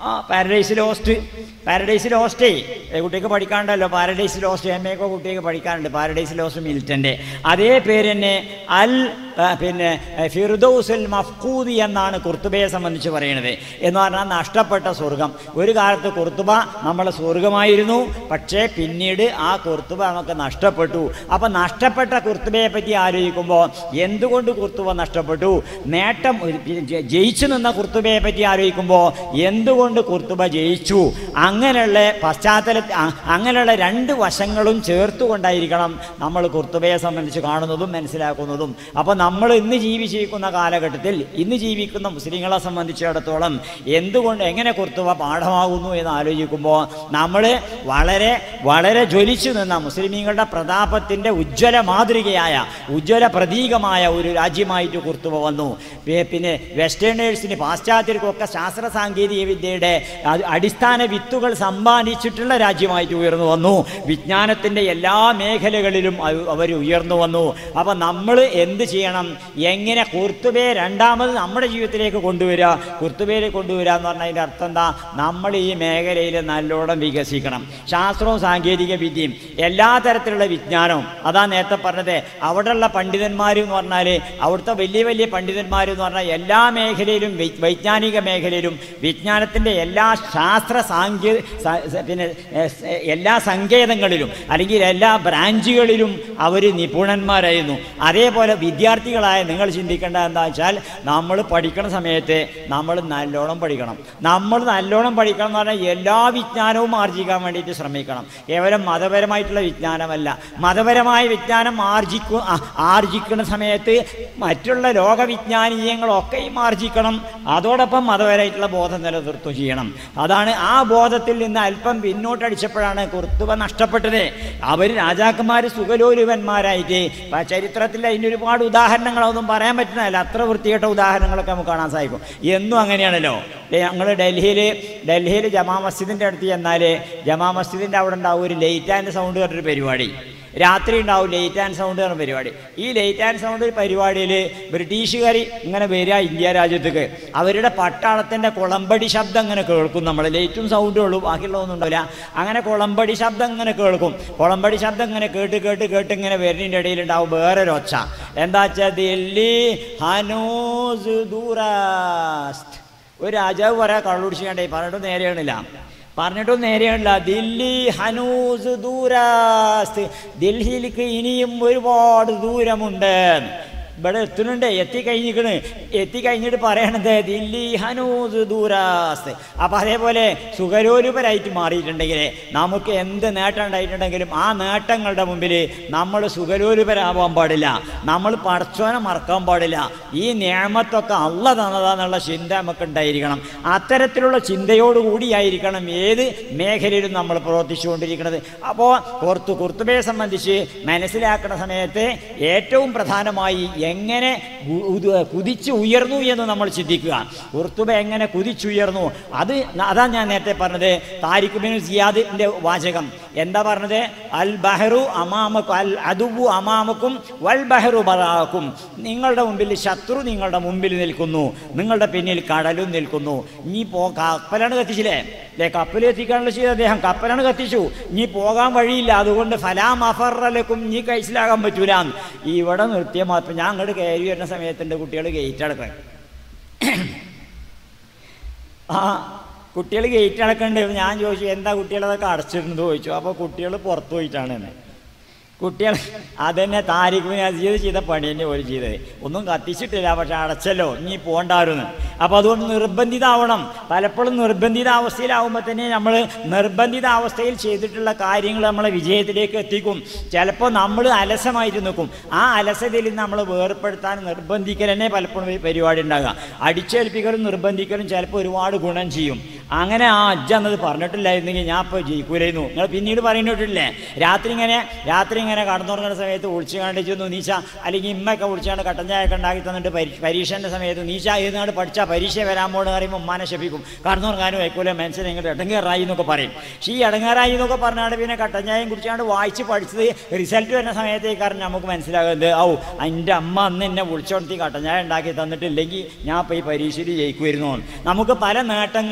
ആ പാരഡൈസ് ലോസ്റ്റ് പാരഡൈസ് ലോസ്റ്റേ കുട്ടിക്ക് പഠിക്കാണ്ടല്ലോ പാരഡൈസ് ലോസ്റ്റ് എം എക്കോ കുട്ടിക്ക് പഠിക്കാനുണ്ട് പാരഡൈസ് ലോസ്റ്റ് മിൽറ്റൻ്റെ അതേ പേര് തന്നെ അൽ ആ, പിന്നെ ഫിർദൌസുൽ മഫ്കൂദി എന്നാണ് കുർത്തുബയെ സംബന്ധിച്ച് പറയുന്നത് എന്ന് പറഞ്ഞാൽ നഷ്ടപ്പെട്ട സ്വർഗം ഒരു കാലത്ത് കുർത്തുബ നമ്മളെ സ്വർഗമായിരുന്നു പക്ഷേ പിന്നീട് ആ കുർത്തുബ നമുക്ക് നഷ്ടപ്പെട്ടു അപ്പം നഷ്ടപ്പെട്ട കുർത്തുബയെ പറ്റി ആലോചിക്കുമ്പോൾ എന്തുകൊണ്ട് കുർത്തുബ നഷ്ടപ്പെട്ടു നേട്ടം ഒരു- ജ- ജയിച്ചു നിന്ന കുർത്തുബയെ പറ്റി ആലോചിക്കുമ്പോൾ എന്തുകൊണ്ട് കുർത്തുബ ജയിച്ചു അങ്ങനെയുള്ള പശ്ചാത്തല അ- അങ്ങനെയുള്ള രണ്ട് വശങ്ങളും ചേർത്തുകൊണ്ടായിരിക്കണം നമ്മൾ കുർത്തുബയെ സംബന്ധിച്ച് കാണുന്നതും മനസ്സിലാക്കുന്നതും അപ്പോൾ നമ്മൾ ഇന്ന് ജീവിച്ചിരിക്കുന്ന കാലഘട്ടത്തിൽ ഇന്ന് ജീവിക്കുന്ന മുസ്ലിങ്ങളെ സംബന്ധിച്ചിടത്തോളം എന്തുകൊണ്ട് എങ്ങനെ കുർത്തുബ പാഠമാകുന്നു എന്ന് ആലോചിക്കുമ്പോൾ നമ്മൾ വളരെ വളരെ ജ്വലിച്ചു നിന്ന മുസ്ലിമീങ്ങളുടെ പ്രതാപത്തിൻ്റെ ഉജ്ജ്വല മാതൃകയായ ഉജ്ജ്വല പ്രതീകമായ ഒരു രാജ്യമായിട്ട് കുർത്തുബ വന്നു പി- പിന്നെ വെസ്റ്റേണേഴ്സിന് പാശ്ചാത്യർക്കൊക്കെ ശാസ്ത്ര സാങ്കേതിക വിദ്യയുടെ അ- അടിസ്ഥാന വിത്തുകൾ സമ്പാദിച്ചിട്ടുള്ള രാജ്യമായിട്ട് ഉയർന്നു വന്നു വിജ്ഞാനത്തിൻ്റെ എല്ലാ മേഖലകളിലും അവർ ഉയർന്നു വന്നു അപ്പം നമ്മൾ എന്ത് ചെയ്യണം എങ്ങനെ കുർത്തുബയെ രണ്ടാമത് നമ്മുടെ ജീവിതത്തിലേക്ക് കൊണ്ടുവരിക കുർത്തുബയെ കൊണ്ടുവരിക എന്ന് പറഞ്ഞാൽ അതിൻ്റെ അർത്ഥം എന്താ നമ്മൾ ഈ മേഖലയിൽ നല്ലോണം വികസിക്കണം ശാസ്ത്രവും സാങ്കേതിക വിദ്യയും എല്ലാ തരത്തിലുള്ള വിജ്ഞാനവും അതാ നേരത്തെ പറഞ്ഞത് അവിടെയുള്ള പണ്ഡിതന്മാർ എന്ന് പറഞ്ഞാൽ അവിടുത്തെ വലിയ വലിയ പണ്ഡിതന്മാർ എന്ന് പറഞ്ഞാൽ എല്ലാ മേഖലയിലും വൈ- വൈജ്ഞാനിക മേഖലയിലും വിജ്ഞാനത്തിൻ്റെ എല്ലാ ശാസ്ത്ര സാങ്കേ സ- സ- പിന്നെ എ, സ്, എ, എല്ലാ സങ്കേതങ്ങളിലും അല്ലെങ്കിൽ എല്ലാ ബ്രാഞ്ചുകളിലും അവർ നിപുണന്മാരായിരുന്നു അതേപോലെ വിദ്യാർത്ഥികളായ നിങ്ങൾ ചിന്തിക്കേണ്ട എന്താ വെച്ചാൽ നമ്മൾ പഠിക്കുന്ന സമയത്ത് നമ്മൾ നല്ലോണം പഠിക്കണം നമ്മൾ നല്ലോണം പഠിക്കണം എന്ന് പറഞ്ഞാൽ എല്ലാ വിജ്ഞാനവും ആർജിക്കാൻ വേണ്ടിയിട്ട് ശ്രമിക്കണം കേവലം മതപരമായിട്ടുള്ള വിജ്ഞാനമല്ല മതപരമായ വിജ്ഞാനം ആർജിക്കു ആ- ആർജിക്കുന്ന സമയത്ത് മറ്റുള്ള ലോകവിജ്ഞാനീയങ്ങളൊക്കെയും ആർജിക്കണം അതോടൊപ്പം മതപരമായിട്ടുള്ള ബോധം നിലനിർത്തുകയും ചെയ്യണം അതാണ് ആ ബോധത്തിൽ നിന്ന് അല്പം പിന്നോട്ടടിച്ചപ്പോഴാണ് കുർത്തുവ നഷ്ടപ്പെട്ടത് അവർ രാജാക്കന്മാർ സുഖലോലുപന്മാരായിട്ട് പ- ചരിത്രത്തിൽ അതിൻ്റെ ഒരുപാട് ഉദാഹരണങ്ങളൊന്നും പറയാൻ പറ്റുന്നതല്ല അത്ര വൃത്തികെട്ട ഉദാഹരണങ്ങളൊക്കെ നമുക്ക് കാണാൻ സാധിക്കും എന്നും അങ്ങനെയാണല്ലോ ഞങ്ങൾ ഡൽഹിയിൽ ഡൽഹിയിൽ ജമാ മസ്ജിദിൻ്റെ അടുത്ത് ചെന്നാൽ ജമാ മസ്ജിദിൻ്റെ അവിടെ ഉണ്ടാവും ഒരു ലേറ്റ് ആൻഡ് സൗണ്ട് പറഞ്ഞൊരു പരിപാടി രാത്രി ഉണ്ടാവും ലേറ്റ് ആൻഡ് സൗണ്ട് എന്ന പരിപാടി ഈ ലേറ്റ് ആൻഡ് സൗണ്ട് പരിപാടിയിൽ ബ്രിട്ടീഷുകാർ ഇങ്ങനെ വരിക ഇന്ത്യ രാജ്യത്തേക്ക് അവരുടെ പട്ടാളത്തിൻ്റെ കുളമ്പടി ശബ്ദം ഇങ്ങനെ കേൾക്കും നമ്മൾ ലേറ്റും സൗണ്ടും ഉള്ളൂ ബാക്കിയുള്ളതൊന്നും ഉണ്ടാവില്ല അങ്ങനെ കുളമ്പടി ശബ്ദം ഇങ്ങനെ കേൾക്കും കുളമ്പടി ശബ്ദം ഇങ്ങനെ കേട്ട് കേട്ട് കേട്ട് ഇങ്ങനെ വരുന്നതിൻ്റെ ഇടയിൽ ഉണ്ടാവും വേറൊരു ഒച്ച എന്താ വെച്ചാൽ ദില്ലി ഹനൂസ് ദൂരാസ്റ്റ് ഒരു രാജാവ് പറയാ കള്ളുടിച്ചിട്ടുണ്ടേ പറഞ്ഞിട്ടും നേരെയാണില്ല പറഞ്ഞിട്ടും നേരെയാണില്ല ദില്ലി ഹനൂസ് ദൂരാസ്ത് ഡൽഹിയിലേക്ക് ഇനിയും ഒരുപാട് ദൂരമുണ്ട് ഇവിടെ എത്തുന്നുണ്ട് എത്തിക്കഴിഞ്ഞിക്കണ് എത്തിക്കഴിഞ്ഞിട്ട് പറയണത് ദില്ലി ഹനൂസ് ദൂരാസ്ത് അപ്പം അതേപോലെ സുഖരോലുപരായിട്ട് മാറിയിട്ടുണ്ടെങ്കിൽ നമുക്ക് എന്ത് നേട്ടം ഉണ്ടായിട്ടുണ്ടെങ്കിലും ആ നേട്ടങ്ങളുടെ മുമ്പിൽ നമ്മൾ സുഖരോലുപരാവാൻ പാടില്ല നമ്മൾ പടച്ചോനെ മറക്കാൻ പാടില്ല ഈ നിയമത്തൊക്കെ അല്ല തന്നതാന്നുള്ള ചിന്ത നമുക്ക് ഉണ്ടായിരിക്കണം അത്തരത്തിലുള്ള ചിന്തയോടുകൂടിയായിരിക്കണം ഏത് മേഖലയിലും നമ്മൾ പ്രവർത്തിച്ചുകൊണ്ടിരിക്കുന്നത് അപ്പോൾ കുർത്ത് കുർത്തുബയെ സംബന്ധിച്ച് മനസ്സിലാക്കുന്ന സമയത്ത് ഏറ്റവും പ്രധാനമായി എങ്ങനെ ഉ- ഉത്- കുതിച്ച് ഉയർന്നു എന്ന് നമ്മൾ ചിന്തിക്കുക കുർത്തുബ എങ്ങനെ കുതിച്ചുയർന്നു അത് ന- അതാ ഞാൻ നേരത്തെ പറഞ്ഞത് താരിഖ് ബിൻ സിയാദിന്റെ വാചകം എന്താ പറഞ്ഞത് അൽ ബഹറു അമാമക്കും അൽ അതുബു അമാമക്കും വൽ ബഹറു ബറാക്കും നിങ്ങളുടെ മുമ്പിൽ ശത്രു നിങ്ങളുടെ മുമ്പിൽ നിൽക്കുന്നു നിങ്ങളുടെ പിന്നിൽ കടലും നിൽക്കുന്നു നീ പോ കപ്പലാണ് കത്തിച്ചില്ലേ അല്ലേ കപ്പൽ എത്തിക്കാനുള്ള ചെയ്ത് അദ്ദേഹം കപ്പലാണ് കത്തിച്ചു നീ പോകാൻ വഴിയില്ല അതുകൊണ്ട് ഫലാം അഫറലക്കും നീ കഴിച്ചിലാകാൻ പറ്റൂല ഇവിടെ നിർത്തിയ മാത്രം ഞാൻ അങ്ങോട്ട് കയറി വരുന്ന സമയത്ത് എൻ്റെ കുട്ടികൾ ഗേറ്റ് അടക്കാൻ ആ കുട്ടികൾ ഗേറ്റ് അടക്കണ്ട് ഞാൻ ചോദിച്ചു എന്താ കുട്ടികളതൊക്കെ അടച്ചിട്ടുണ്ട് ചോദിച്ചു അപ്പോൾ കുട്ടികൾ പുറത്തു പോയിട്ടാണ് എന്നെ കുട്ടികൾ അതന്നെ താരിഖ് അസീത് ചെയ്ത പണി തന്നെ ഒരു ചെയ്തത് ഒന്നും കത്തിച്ചിട്ടില്ല പക്ഷെ അടച്ചല്ലോ ഇനി പോണ്ടായിരുന്നു അപ്പോൾ അതുകൊണ്ട് നിർബന്ധിതാവണം പലപ്പോഴും നിർബന്ധിത അവസ്ഥയിലാവുമ്പോൾ തന്നെ നമ്മൾ നിർബന്ധിത അവസ്ഥയിൽ ചെയ്തിട്ടുള്ള കാര്യങ്ങൾ നമ്മളെ വിജയത്തിലേക്ക് എത്തിക്കും ചിലപ്പോൾ നമ്മൾ അലസമായിട്ട് നിൽക്കും ആ അലസതയിൽ നിന്ന് നമ്മൾ വേർപ്പെടുത്താൻ നിർബന്ധിക്കൽ തന്നെ പലപ്പോഴും ഈ പരിപാടി ഉണ്ടാകുക അടിച്ചേൽപ്പിക്കലും നിർബന്ധിക്കലും ചിലപ്പോൾ ഒരുപാട് ഗുണം ചെയ്യും അങ്ങനെ ആ അജ്ജ എന്നത് പറഞ്ഞിട്ടില്ലായിരുന്നെങ്കിൽ ഞാൻ ഇപ്പോൾ ജയിക്കൂലായിരുന്നു നിങ്ങൾ പിന്നീട് പറയുന്നിട്ടില്ലേ രാത്രി ഇങ്ങനെ രാത്രി ഇങ്ങനെ കടന്നുറങ്ങുന്ന സമയത്ത് വിളിച്ചു കണ്ടിച്ചൊന്നു നീച്ച അല്ലെങ്കിൽ ഇമ്മയൊക്കെ വിളിച്ചാണ്ട് കട്ടൻ ചായ ഒക്കെ ഉണ്ടാക്കി തന്നിട്ട് പരീ പരീക്ഷൻ്റെ സമയത്ത് നീച്ച ഏതാണ്ട് പഠിച്ചാൽ പരീക്ഷ വരാൻ പോകണമെന്ന് പറയുമ്പോൾ ഉമ്മാനെ ശപിക്കും കടന്നുറങ്ങാനും വയ്ക്കൂല മനസ്സിൽ നിങ്ങൾ ഇടങ്ങേറായി എന്നൊക്കെ പറയും പക്ഷേ ഈ ഇടങ്ങേറായി എന്നൊക്കെ പറഞ്ഞാണ്ട് പിന്നെ കട്ടൻ ചായയും കുടിച്ചാണ്ട് വായിച്ച് പഠിച്ചത് റിസൾട്ട് വരുന്ന സമയത്തേക്കാരൻ നമുക്ക് മനസ്സിലാകുന്നത് ഔ എൻ്റെ അമ്മ അന്ന് എന്നെ വിളിച്ചോണ്ടി കട്ടൻ ചായ ഉണ്ടാക്കി തന്നിട്ടില്ലെങ്കിൽ ഞാൻ ഇപ്പോൾ ഈ പരീക്ഷയിൽ ജയിക്കുമായിരുന്നു നമുക്ക് പല നേട്ടങ്ങൾക്കും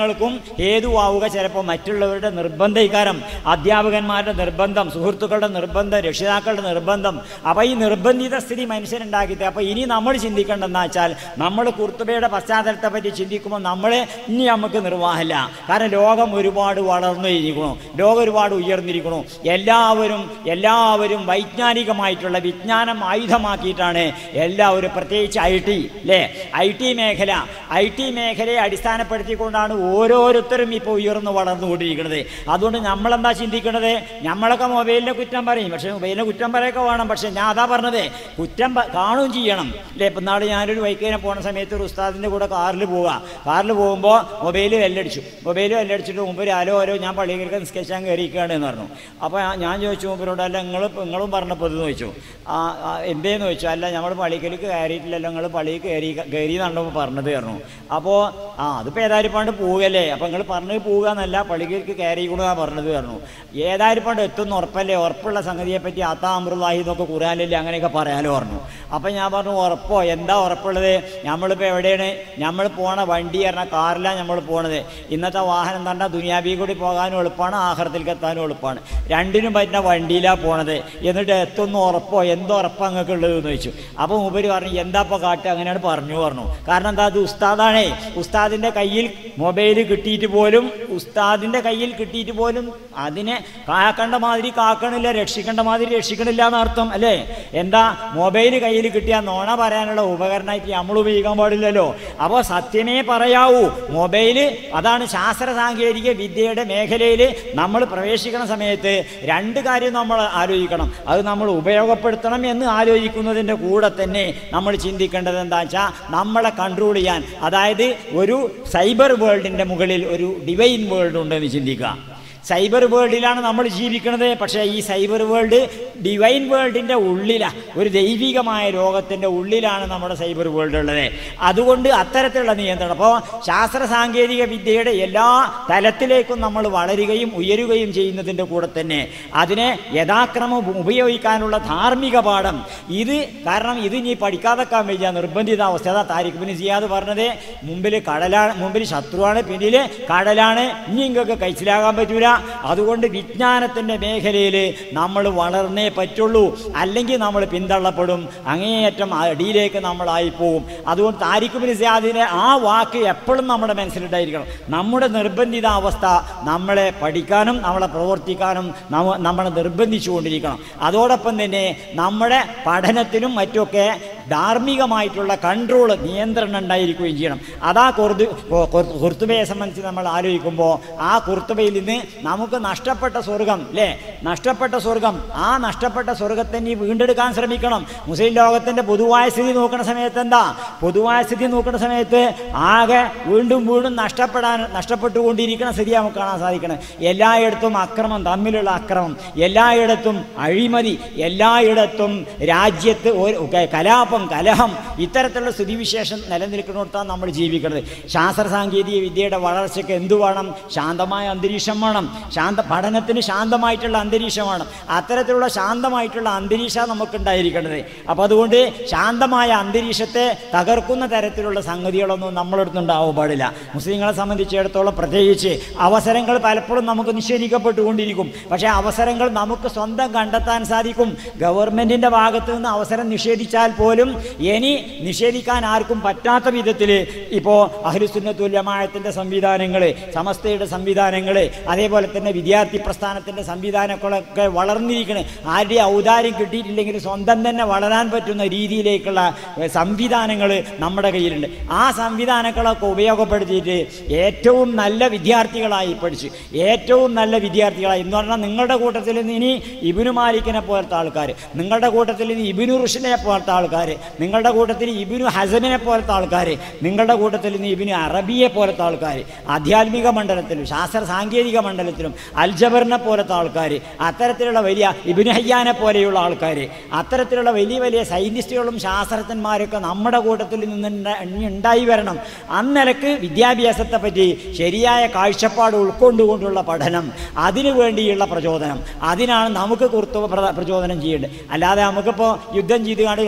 ഹേതുവാവുക ചിലപ്പോൾ മറ്റുള്ളവരുടെ നിർബന്ധീകാരം അധ്യാപകന്മാരുടെ നിർബന്ധം സുഹൃത്തുക്കളുടെ നിർബന്ധം രക്ഷിതാക്കളുടെ നിർബന്ധം അപ്പോൾ ഈ നിർബന്ധിത സ്ഥിതി മനുഷ്യനുണ്ടാക്കിയത് അപ്പോൾ ഇനി നമ്മൾ ചിന്തിക്കേണ്ടതെന്ന് വെച്ചാൽ നമ്മൾ കുർത്തുബയുടെ പശ്ചാത്തലത്തെ പറ്റി ചിന്തിക്കുമ്പോൾ നമ്മൾ ഇനി നമുക്ക് നിർവാഹമില്ല കാരണം ലോകം ഒരുപാട് വളർന്നിരിക്കണു ലോകം ഒരുപാട് ഉയർന്നിരിക്കണു എല്ലാവരും എല്ലാവരും വൈജ്ഞാനികമായിട്ടുള്ള വിജ്ഞാനം ആയുധമാക്കിയിട്ടാണ് എല്ലാവരും പ്രത്യേകിച്ച് ഐ ടി അല്ലേ ഐ ടി മേഖല ഐ ടി മേഖലയെ അടിസ്ഥാനപ്പെടുത്തിക്കൊണ്ടാണ് ഓരോരുത്തരും ഇപ്പോൾ ഉയർന്നു വളർന്നുകൊണ്ടിരിക്കുന്നത് അതുകൊണ്ട് നമ്മളെന്താ ചിന്തിക്കുന്നത് നമ്മളൊക്കെ മൊബൈലിനെ കുറ്റം പറയും പക്ഷേ മൊബൈലിനെ കുറ്റം പറയൊക്കെ വേണം പക്ഷേ ഞാൻ അതാ പറഞ്ഞത് കുറ്റം പ- കാണുകയും ചെയ്യണം അല്ലേ ഇപ്പം നാളെ ഞാനൊരു വൈക്കിനെ പോണ സമയത്ത് ഒരു ഉസ്താദിൻ്റെ കൂടെ കാറിൽ പോവുക കാറിൽ പോകുമ്പോൾ മൊബൈൽ വെല്ലടിച്ചു മൊബൈൽ വെല്ലടിച്ചിട്ട് മുമ്പ് ഒരു ആലോ ആരോ ഞാൻ പള്ളിയിലേക്ക് നിസ്കരിച്ചാൻ കയറിയിരിക്കുകയാണ് എന്ന് പറഞ്ഞു അപ്പോൾ ഞാൻ ചോദിച്ചു മുമ്പിനോട് അല്ല നിങ്ങൾ നിങ്ങളും പറഞ്ഞപ്പോൾ ഇത് ചോദിച്ചു ആ ആ, എന്തേന്ന് ചോദിച്ചു അല്ല നമ്മൾ പള്ളിക്കലേക്ക് കയറിയിട്ടില്ലല്ലോ നിങ്ങൾ പള്ളിയിൽ കയറി കയറി എന്നാണല്ലോ പറഞ്ഞത് പറഞ്ഞു അപ്പോൾ ആ അതിപ്പോൾ ഏതായാലും പണ്ട് പോവുകയല്ലേ അപ്പോൾ നിങ്ങൾ പറഞ്ഞത് പോവുക എന്നല്ല പള്ളിക്കലേക്ക് കയറിക്കൂടാ പറഞ്ഞത് പറഞ്ഞു ഏതായാലും പണ്ട് എത്തുന്ന ഉറപ്പല്ലേ ഉറപ്പുള്ള സംഗതിയെ പറ്റി അത്താ അമൃതാഹി എന്നൊക്കെ ഖുറാനില്ലേ അങ്ങനെയൊക്കെ പറയാലോ പറഞ്ഞു അപ്പം ഞാൻ പറഞ്ഞു ഉറപ്പോ എന്താ ഉറപ്പുള്ളത് നമ്മളിപ്പോൾ എവിടെയാണ് നമ്മൾ പോണ വണ്ടി പറഞ്ഞാൽ കാറിലാണ് നമ്മൾ പോണത് ഇന്നത്തെ വാഹനം തന്നെ ദുനിയാബി കൂടി പോകാനും എളുപ്പമാണ് ആഹാരത്തിലേക്ക് എത്താനും എളുപ്പമാണ് രണ്ടിനും പറ്റുന്ന വണ്ടിയിലാണ് പോണത് എന്നിട്ട് എത്തുന്ന ഉറപ്പോ എന്തോ ഉറപ്പാ നിങ്ങൾക്ക് ഉള്ളതെന്ന് ചോദിച്ചു അപ്പോൾ മൂപ്പര് പറഞ്ഞു എന്താ ഇപ്പോൾ കാട്ടുക അങ്ങനെയാണ് പറഞ്ഞു പറഞ്ഞു കാരണം എന്താ അത് ഉസ്താദാണേ ഉസ്താദിൻ്റെ കയ്യിൽ മൊബൈൽ കിട്ടിയിട്ട് പോലും ഉസ്താദിൻ്റെ കയ്യിൽ കിട്ടിയിട്ട് പോലും അതിനെ കാക്കേണ്ട മാതിരി കാക്കണില്ല രക്ഷിക്കേണ്ട മാതിരി രക്ഷിക്കണില്ല എന്നർത്ഥം അല്ലേ എന്താ മൊബൈൽ കയ്യിൽ കിട്ടിയാൽ നോണ പറയാനുള്ള ഉപകരണമായിട്ട് നമ്മൾ ഉപയോഗിക്കാൻ പാടില്ലല്ലോ അപ്പോൾ സത്യമേ പറയാവൂ മൊബൈൽ അതാണ് ശാസ്ത്ര സാങ്കേതിക വിദ്യയുടെ മേഖലയിൽ നമ്മൾ പ്രവേശിക്കുന്ന സമയത്ത് രണ്ട് കാര്യം നമ്മൾ ആലോചിക്കണം അത് നമ്മൾ ഉപയോഗപ്പെടുത്തണം എന്ന് ആലോചിക്കുന്നതിൻ്റെ കൂടെ തന്നെ നമ്മൾ ചിന്തിക്കേണ്ടത് എന്താ വെച്ചാൽ നമ്മളെ കൺട്രോൾ ചെയ്യാൻ അതായത് ഒരു സൈബർ വേൾഡിൻ്റെ മുകളിൽ ഒരു ഡിവൈൻ വേൾഡ് ഉണ്ടെന്ന് ചിന്തിക്കുക സൈബർ വേൾഡിലാണ് നമ്മൾ ജീവിക്കുന്നത് പക്ഷേ ഈ സൈബർ വേൾഡ് ഡിവൈൻ വേൾഡിൻ്റെ ഉള്ളിലാണ് ഒരു ദൈവികമായ ലോകത്തിൻ്റെ ഉള്ളിലാണ് നമ്മുടെ സൈബർ വേൾഡ് ഉള്ളത് അതുകൊണ്ട് അത്തരത്തിലുള്ള നിയന്ത്രണം അപ്പോൾ ശാസ്ത്ര സാങ്കേതിക വിദ്യയുടെ എല്ലാ തലത്തിലേക്കും നമ്മൾ വളരുകയും ഉയരുകയും ചെയ്യുന്നതിൻ്റെ കൂടെ തന്നെ അതിനെ യഥാക്രമം ഉപയോഗിക്കാനുള്ള ധാർമ്മിക പാഠം ഇത് കാരണം ഇത് നീ പഠിക്കാതെക്കാൻ വയ്യ നിർബന്ധിതാവസ്ഥ അതാ താരിഖ് ബിൻ സിയാദ് പറഞ്ഞത് മുമ്പിൽ കടലാണ് മുമ്പിൽ ശത്രുവാണ് പിന്നിൽ കടലാണ് ഇനി ഇങ്ങൊക്കെ കഴിച്ചിലാകാൻ പറ്റൂല അതുകൊണ്ട് വിജ്ഞാനത്തിൻ്റെ മേഖലയിൽ നമ്മൾ വളർന്നേ പറ്റുള്ളൂ അല്ലെങ്കിൽ നമ്മൾ പിന്തള്ളപ്പെടും അങ്ങേയറ്റം അടിയിലേക്ക് നമ്മളായി പോകും അതുകൊണ്ട് താരിഖ് ബിൻ സിയാദിൻ്റെ ആ വാക്ക് എപ്പോഴും നമ്മുടെ മനസ്സിലുണ്ടായിരിക്കണം നമ്മുടെ നിർബന്ധിത അവസ്ഥ നമ്മളെ പഠിക്കാനും നമ്മളെ പ്രവർത്തിക്കാനും നമ്മ നമ്മളെ നിർബന്ധിച്ചുകൊണ്ടിരിക്കണം അതോടൊപ്പം തന്നെ നമ്മുടെ പഠനത്തിനും മറ്റുമൊക്കെ ധാർമ്മികമായിട്ടുള്ള കൺട്രോൾ നിയന്ത്രണം ഉണ്ടായിരിക്കുകയും ചെയ്യണം അതാ കുർദു കുർത്തുബയെ സംബന്ധിച്ച് നമ്മൾ ആലോചിക്കുമ്പോൾ ആ കുർത്തുബയിൽ നിന്ന് നമുക്ക് നഷ്ടപ്പെട്ട സ്വർഗം അല്ലേ നഷ്ടപ്പെട്ട സ്വർഗം ആ നഷ്ടപ്പെട്ട സ്വർഗത്തെ നീ വീണ്ടെടുക്കാൻ ശ്രമിക്കണം മുസ്ലിം ലോകത്തിൻ്റെ പൊതുവായ സ്ഥിതി നോക്കുന്ന സമയത്ത് എന്താ പൊതുവായ സ്ഥിതി നോക്കുന്ന സമയത്ത് ആകെ വീണ്ടും വീണ്ടും നഷ്ടപ്പെടാൻ നഷ്ടപ്പെട്ടുകൊണ്ടിരിക്കുന്ന സ്ഥിതി നമുക്ക് കാണാൻ സാധിക്കണം എല്ലായിടത്തും അക്രമം തമ്മിലുള്ള അക്രമം എല്ലായിടത്തും അഴിമതി എല്ലായിടത്തും രാജ്യത്ത് ഒരു ക- കലാപം കലഹം ഇത്തരത്തിലുള്ള സ്ഥിതിവിശേഷം നിലനിൽക്കുന്നിടത്താണ് നമ്മൾ ജീവിക്കുന്നത് ശാസ്ത്ര സാങ്കേതിക വിദ്യയുടെ വളർച്ചയ്ക്ക് എന്തു വേണം ശാന്തമായ അന്തരീക്ഷം വേണം ശാന്ത പഠനത്തിന് ശാന്തമായിട്ടുള്ള അന്തരീക്ഷം വേണം അത്തരത്തിലുള്ള ശാന്തമായിട്ടുള്ള അന്തരീക്ഷം നമുക്കുണ്ടായിരിക്കേണ്ടത് അപ്പോൾ അതുകൊണ്ട് ശാന്തമായ അന്തരീക്ഷത്തെ തകർക്കുന്ന തരത്തിലുള്ള സംഗതികളൊന്നും നമ്മളെടുത്തുണ്ടാവാൻ പാടില്ല മുസ്ലിങ്ങളെ സംബന്ധിച്ചിടത്തോളം പ്രത്യേകിച്ച് അവസരങ്ങൾ പലപ്പോഴും നമുക്ക് നിഷേധിക്കപ്പെട്ടുകൊണ്ടിരിക്കും പക്ഷേ അവസരങ്ങൾ നമുക്ക് സ്വന്തം കണ്ടെത്താൻ സാധിക്കും ഗവൺമെൻറ്റിൻ്റെ ഭാഗത്ത് നിന്ന് അവസരം നിഷേധിച്ചാൽ പോലും ഇനി നിഷേധിക്കാൻ ആർക്കും പറ്റാത്ത വിധത്തിൽ ഇപ്പോൾ അഹ്ലുസുന്നത്തുല്യമായത്തിൻ്റെ സംവിധാനങ്ങൾ സമസ്തയുടെ സംവിധാനങ്ങൾ അതേപോലെ തന്നെ വിദ്യാർത്ഥി പ്രസ്ഥാനത്തിൻ്റെ സംവിധാനങ്ങളൊക്കെ വളർന്നിരിക്കണേ ആരുടെ ഔദാര്യം കിട്ടിയിട്ടില്ലെങ്കിൽ സ്വന്തം തന്നെ വളരാൻ പറ്റുന്ന രീതിയിലേക്കുള്ള സംവിധാനങ്ങൾ നമ്മുടെ കയ്യിലുണ്ട് ആ സംവിധാനങ്ങളൊക്കെ ഉപയോഗപ്പെടുത്തിയിട്ട് ഏറ്റവും നല്ല വിദ്യാർത്ഥികളായി പഠിച്ച് ഏറ്റവും നല്ല വിദ്യാർത്ഥികളായി എന്ന് പറഞ്ഞാൽ നിങ്ങളുടെ കൂട്ടത്തിൽ നിന്ന് ഇനി ഇബിനു മാലിക്കിനെ പോലത്തെ ആൾക്കാർ നിങ്ങളുടെ കൂട്ടത്തിൽ നിന്ന് ഇബിനു റുഷിനെ പോലത്തെ ആൾക്കാർ നിങ്ങളുടെ കൂട്ടത്തിൽ ഇബിനു ഹസമിനെ പോലത്തെ ആൾക്കാർ നിങ്ങളുടെ കൂട്ടത്തിൽ നിന്ന് ഇബിനു അറബിയെ പോലത്തെ ആൾക്കാർ ആധ്യാത്മിക മണ്ഡലത്തിലും ശാസ്ത്ര സാങ്കേതിക മണ്ഡലത്തിലും അൽജബറിനെ പോലത്തെ ആൾക്കാർ അത്തരത്തിലുള്ള വലിയ ഇബിനു ഹയ്യാനെ പോലെയുള്ള ആൾക്കാർ അത്തരത്തിലുള്ള വലിയ വലിയ സയൻറ്റിസ്റ്റുകളും ശാസ്ത്രജ്ഞന്മാരൊക്കെ നമ്മുടെ കൂട്ടത്തിൽ നിന്ന് ഉണ്ട- ഇനി ഉണ്ടായി വരണം അന്നിലക്ക് വിദ്യാഭ്യാസത്തെ പറ്റി ശരിയായ കാഴ്ചപ്പാട് ഉൾക്കൊണ്ടുകൊണ്ടുള്ള പഠനം അതിനു വേണ്ടിയുള്ള പ്രചോദനം അതിനാണ് നമുക്ക് കുർത്തുവ പ്രചോദനം ചെയ്യേണ്ടത് അല്ലാതെ നമുക്കിപ്പോൾ യുദ്ധം ചെയ്ത് കണ്ട് രാജ്യം പിടിക്കാൻ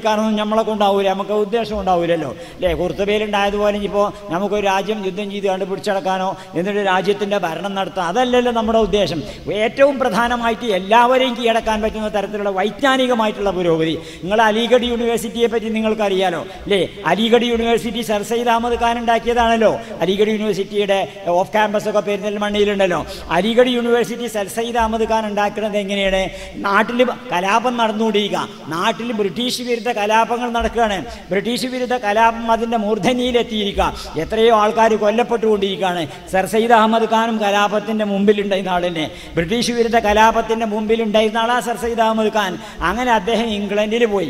തോൽപ്പിക്കാനൊന്നും നമ്മളെ കൊണ്ടാവില്ല നമുക്ക് ഉദ്ദേശം ഉണ്ടാവില്ലല്ലോ അല്ലേ കുർത്തബയിലുണ്ടായതുപോലെ ഇപ്പോൾ നമുക്കൊരു രാജ്യം യുദ്ധം ചെയ്ത് കണ്ട് പിടിച്ചടക്കാനോ എന്നിട്ട് രാജ്യത്തിൻ്റെ ഭരണം നടത്താം അതല്ലല്ലോ നമ്മുടെ ഉദ്ദേശം ഏറ്റവും പ്രധാനമായിട്ട് എല്ലാവരെയും കീഴടക്കാൻ പറ്റുന്ന തരത്തിലുള്ള വൈജ്ഞാനികമായിട്ടുള്ള പുരോഗതി നിങ്ങൾ അലിഗഡ് യൂണിവേഴ്സിറ്റിയെ പറ്റി നിങ്ങൾക്കറിയാലോ അല്ലേ അലിഗഡ് യൂണിവേഴ്സിറ്റി സർ സയ്യിദ് അഹമ്മദ് ഖാൻ ഉണ്ടാക്കിയതാണല്ലോ അലിഗഡ് യൂണിവേഴ്സിറ്റിയുടെ ഓഫ് ക്യാമ്പസ് ഒക്കെ പെരിന്തൽമണ്ണയിലുണ്ടല്ലോ അലിഗഡ് യൂണിവേഴ്സിറ്റി സർ സയ്യിദ് അഹമ്മദ് ഖാൻ ഉണ്ടാക്കുന്നത് എങ്ങനെയാണ് നാട്ടിൽ കലാപം നടന്നുകൊണ്ടിരിക്കുക നാട്ടിൽ ബ്രിട്ടീഷ് വിരുദ്ധ കലാപങ്ങൾ നടക്കുകയാണ് ബ്രിട്ടീഷ് വിരുദ്ധ കലാപം അതിൻ്റെ മൂർധനിയിലെത്തിയിരിക്കുക എത്രയോ ആൾക്കാർ കൊല്ലപ്പെട്ടുകൊണ്ടിരിക്കുകയാണ് സർ സയ്യിദ് അഹമ്മദ് ഖാനും കലാപത്തിൻ്റെ മുമ്പിലുണ്ടായിരുന്ന ആളിനെ ബ്രിട്ടീഷ് വിരുദ്ധ കലാപത്തിൻ്റെ മുമ്പിലുണ്ടായിരുന്ന ആളാ സർ സയ്യിദ് അഹമ്മദ് ഖാൻ അങ്ങനെ അദ്ദേഹം ഇംഗ്ലണ്ടിൽ പോയി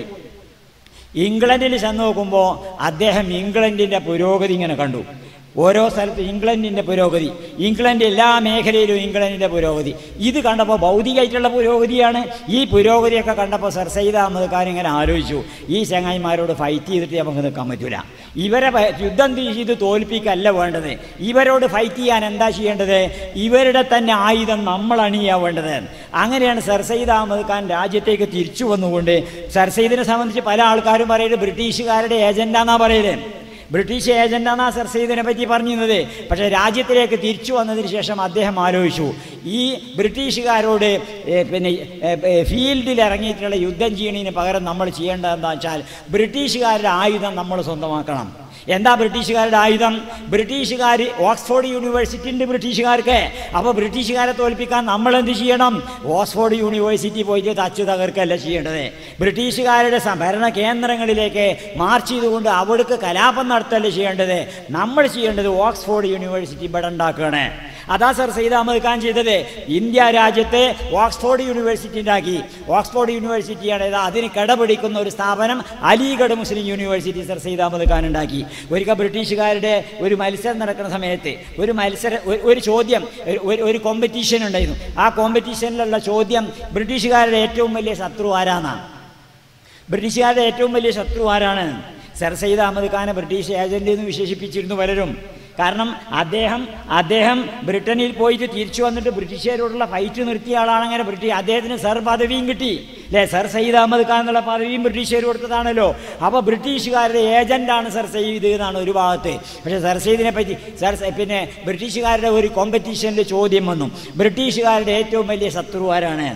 ഇംഗ്ലണ്ടിൽ ചെന്ന് നോക്കുമ്പോൾ അദ്ദേഹം ഇംഗ്ലണ്ടിൻ്റെ പുരോഗതി ഇങ്ങനെ കണ്ടു ഓരോ സ്ഥലത്തും ഇംഗ്ലണ്ടിൻ്റെ പുരോഗതി ഇംഗ്ലണ്ട് എല്ലാ മേഖലയിലും ഇംഗ്ലണ്ടിൻ്റെ പുരോഗതി ഇത് കണ്ടപ്പോൾ ഭൗതികമായിട്ടുള്ള പുരോഗതിയാണ് ഈ പുരോഗതിയൊക്കെ കണ്ടപ്പോൾ സർ സയ്യിദ് അഹമ്മദ് ഖാൻ ഇങ്ങനെ ആലോചിച്ചു ഈ ചങ്ങായിമാരോട് ഫൈറ്റ് ചെയ്തിട്ട് നമുക്ക് നിൽക്കാൻ പറ്റില്ല ഇവരെ ഫ- യുദ്ധം ചെയ്ത് തോൽപ്പിക്കല്ല വേണ്ടത് ഇവരോട് ഫൈറ്റ് ചെയ്യാൻ എന്താ ചെയ്യേണ്ടത് ഇവരുടെ തന്നെ ആയുധം നമ്മൾ അണിയാ വേണ്ടത് അങ്ങനെയാണ് സർ സയ്യിദ് അഹമ്മദ് ഖാൻ രാജ്യത്തേക്ക് തിരിച്ചു വന്നുകൊണ്ട് സർ സയ്യിദിനെ സംബന്ധിച്ച് പല ആൾക്കാരും പറയുന്നത് ബ്രിട്ടീഷുകാരുടെ ഏജന്റാന്നാ പറയല് ബ്രിട്ടീഷ് ഏജന്റാണ് സർ സെയ്ദിനെ പറ്റി പറഞ്ഞിരുന്നത് പക്ഷേ രാജ്യത്തിലേക്ക് തിരിച്ചു വന്നതിന് ശേഷം അദ്ദേഹം ആലോചിച്ചു ഈ ബ്രിട്ടീഷുകാരോട് ഏ, പിന്നെ ഏ, ഏ, ഫീൽഡിൽ ഇറങ്ങിയിട്ടുള്ള യുദ്ധം ചെയ്യണതിന് പകരം നമ്മൾ ചെയ്യേണ്ടത് എന്താ വെച്ചാൽ ബ്രിട്ടീഷുകാരുടെ ആയുധം നമ്മൾ സ്വന്തമാക്കണം എന്താ ബ്രിട്ടീഷുകാരുടെ ആയുധം ബ്രിട്ടീഷുകാർ ഓക്സ്ഫോർഡ് യൂണിവേഴ്സിറ്റി ഉണ്ട് ബ്രിട്ടീഷുകാർക്ക് അപ്പോൾ ബ്രിട്ടീഷുകാരെ തോൽപ്പിക്കാൻ നമ്മൾ എന്ത് ചെയ്യണം ഓക്സ്ഫോർഡ് യൂണിവേഴ്സിറ്റി പോയിട്ട് തച്ചു തകർക്കല്ല ചെയ്യേണ്ടത് ബ്രിട്ടീഷുകാരുടെ സ- ഭരണ കേന്ദ്രങ്ങളിലേക്ക് മാർച്ച് ചെയ്തുകൊണ്ട് അവിടേക്ക് കലാപം നടത്തല്ല ചെയ്യേണ്ടത് നമ്മൾ ചെയ്യേണ്ടത് ഓക്സ്ഫോർഡ് യൂണിവേഴ്സിറ്റി ഇവിടെ ഉണ്ടാക്കുകയാണ് അതാ സർ സയ്യിദ് അഹമ്മദ് ഖാൻ ചെയ്തത് ഇന്ത്യ രാജ്യത്തെ ഓക്സ്ഫോർഡ് യൂണിവേഴ്സിറ്റി ഉണ്ടാക്കി ഓക്സ്ഫോർഡ് യൂണിവേഴ്സിറ്റിയാണ് ഇത് അതിന് കിടപിടിക്കുന്ന ഒരു സ്ഥാപനം അലിഗഡ് മുസ്ലിം യൂണിവേഴ്സിറ്റി സർ സയ്യിദ് അഹമ്മദ് ഖാൻ ഉണ്ടാക്കി ഒരിക്കൽ ബ്രിട്ടീഷുകാരുടെ ഒരു മത്സരം നടക്കുന്ന സമയത്ത് ഒരു മത്സര ഒരു- ഒരു ചോദ്യം ഒരു- ഒരു ഒരു കോമ്പറ്റീഷൻ ഉണ്ടായിരുന്നു ആ കോമ്പറ്റീഷനിലുള്ള ചോദ്യം ബ്രിട്ടീഷുകാരുടെ ഏറ്റവും വലിയ ശത്രു ആരാന്നാണ് ബ്രിട്ടീഷുകാരുടെ ഏറ്റവും വലിയ ശത്രു ആരാണ് സർ സയ്യിദ് അഹമ്മദ് ഖാനെ ബ്രിട്ടീഷ് ഏജന്റ് എന്ന് വിശേഷിപ്പിച്ചിരുന്നു പലരും കാരണം അദ്ദേഹം അദ്ദേഹം ബ്രിട്ടനിൽ പോയിട്ട് തിരിച്ചു വന്നിട്ട് ബ്രിട്ടീഷുകാരോടുള്ള ഫൈറ്റ് നിർത്തിയ ആളാണെങ്കിൽ ബ്രിട്ടീഷ് അദ്ദേഹത്തിന് സർ പദവിയും കിട്ടി അല്ലേ സർ സയ്യിദ് അഹമ്മദ് ഖാൻ എന്നുള്ള പദവിയും ബ്രിട്ടീഷുകാർ കൊടുത്തതാണല്ലോ അപ്പോൾ ബ്രിട്ടീഷുകാരുടെ ഏജന്റാണ് സർ സയ്യിദ് എന്നാണ് ഒരു ഭാഗത്ത് പക്ഷേ സർ സയ്യിദിനെ പറ്റി സർ സ- പിന്നെ ബ്രിട്ടീഷുകാരുടെ ഒരു കോമ്പറ്റീഷനിൽ ചോദ്യം വന്നു ബ്രിട്ടീഷുകാരുടെ ഏറ്റവും വലിയ ശത്രു ആരാണ്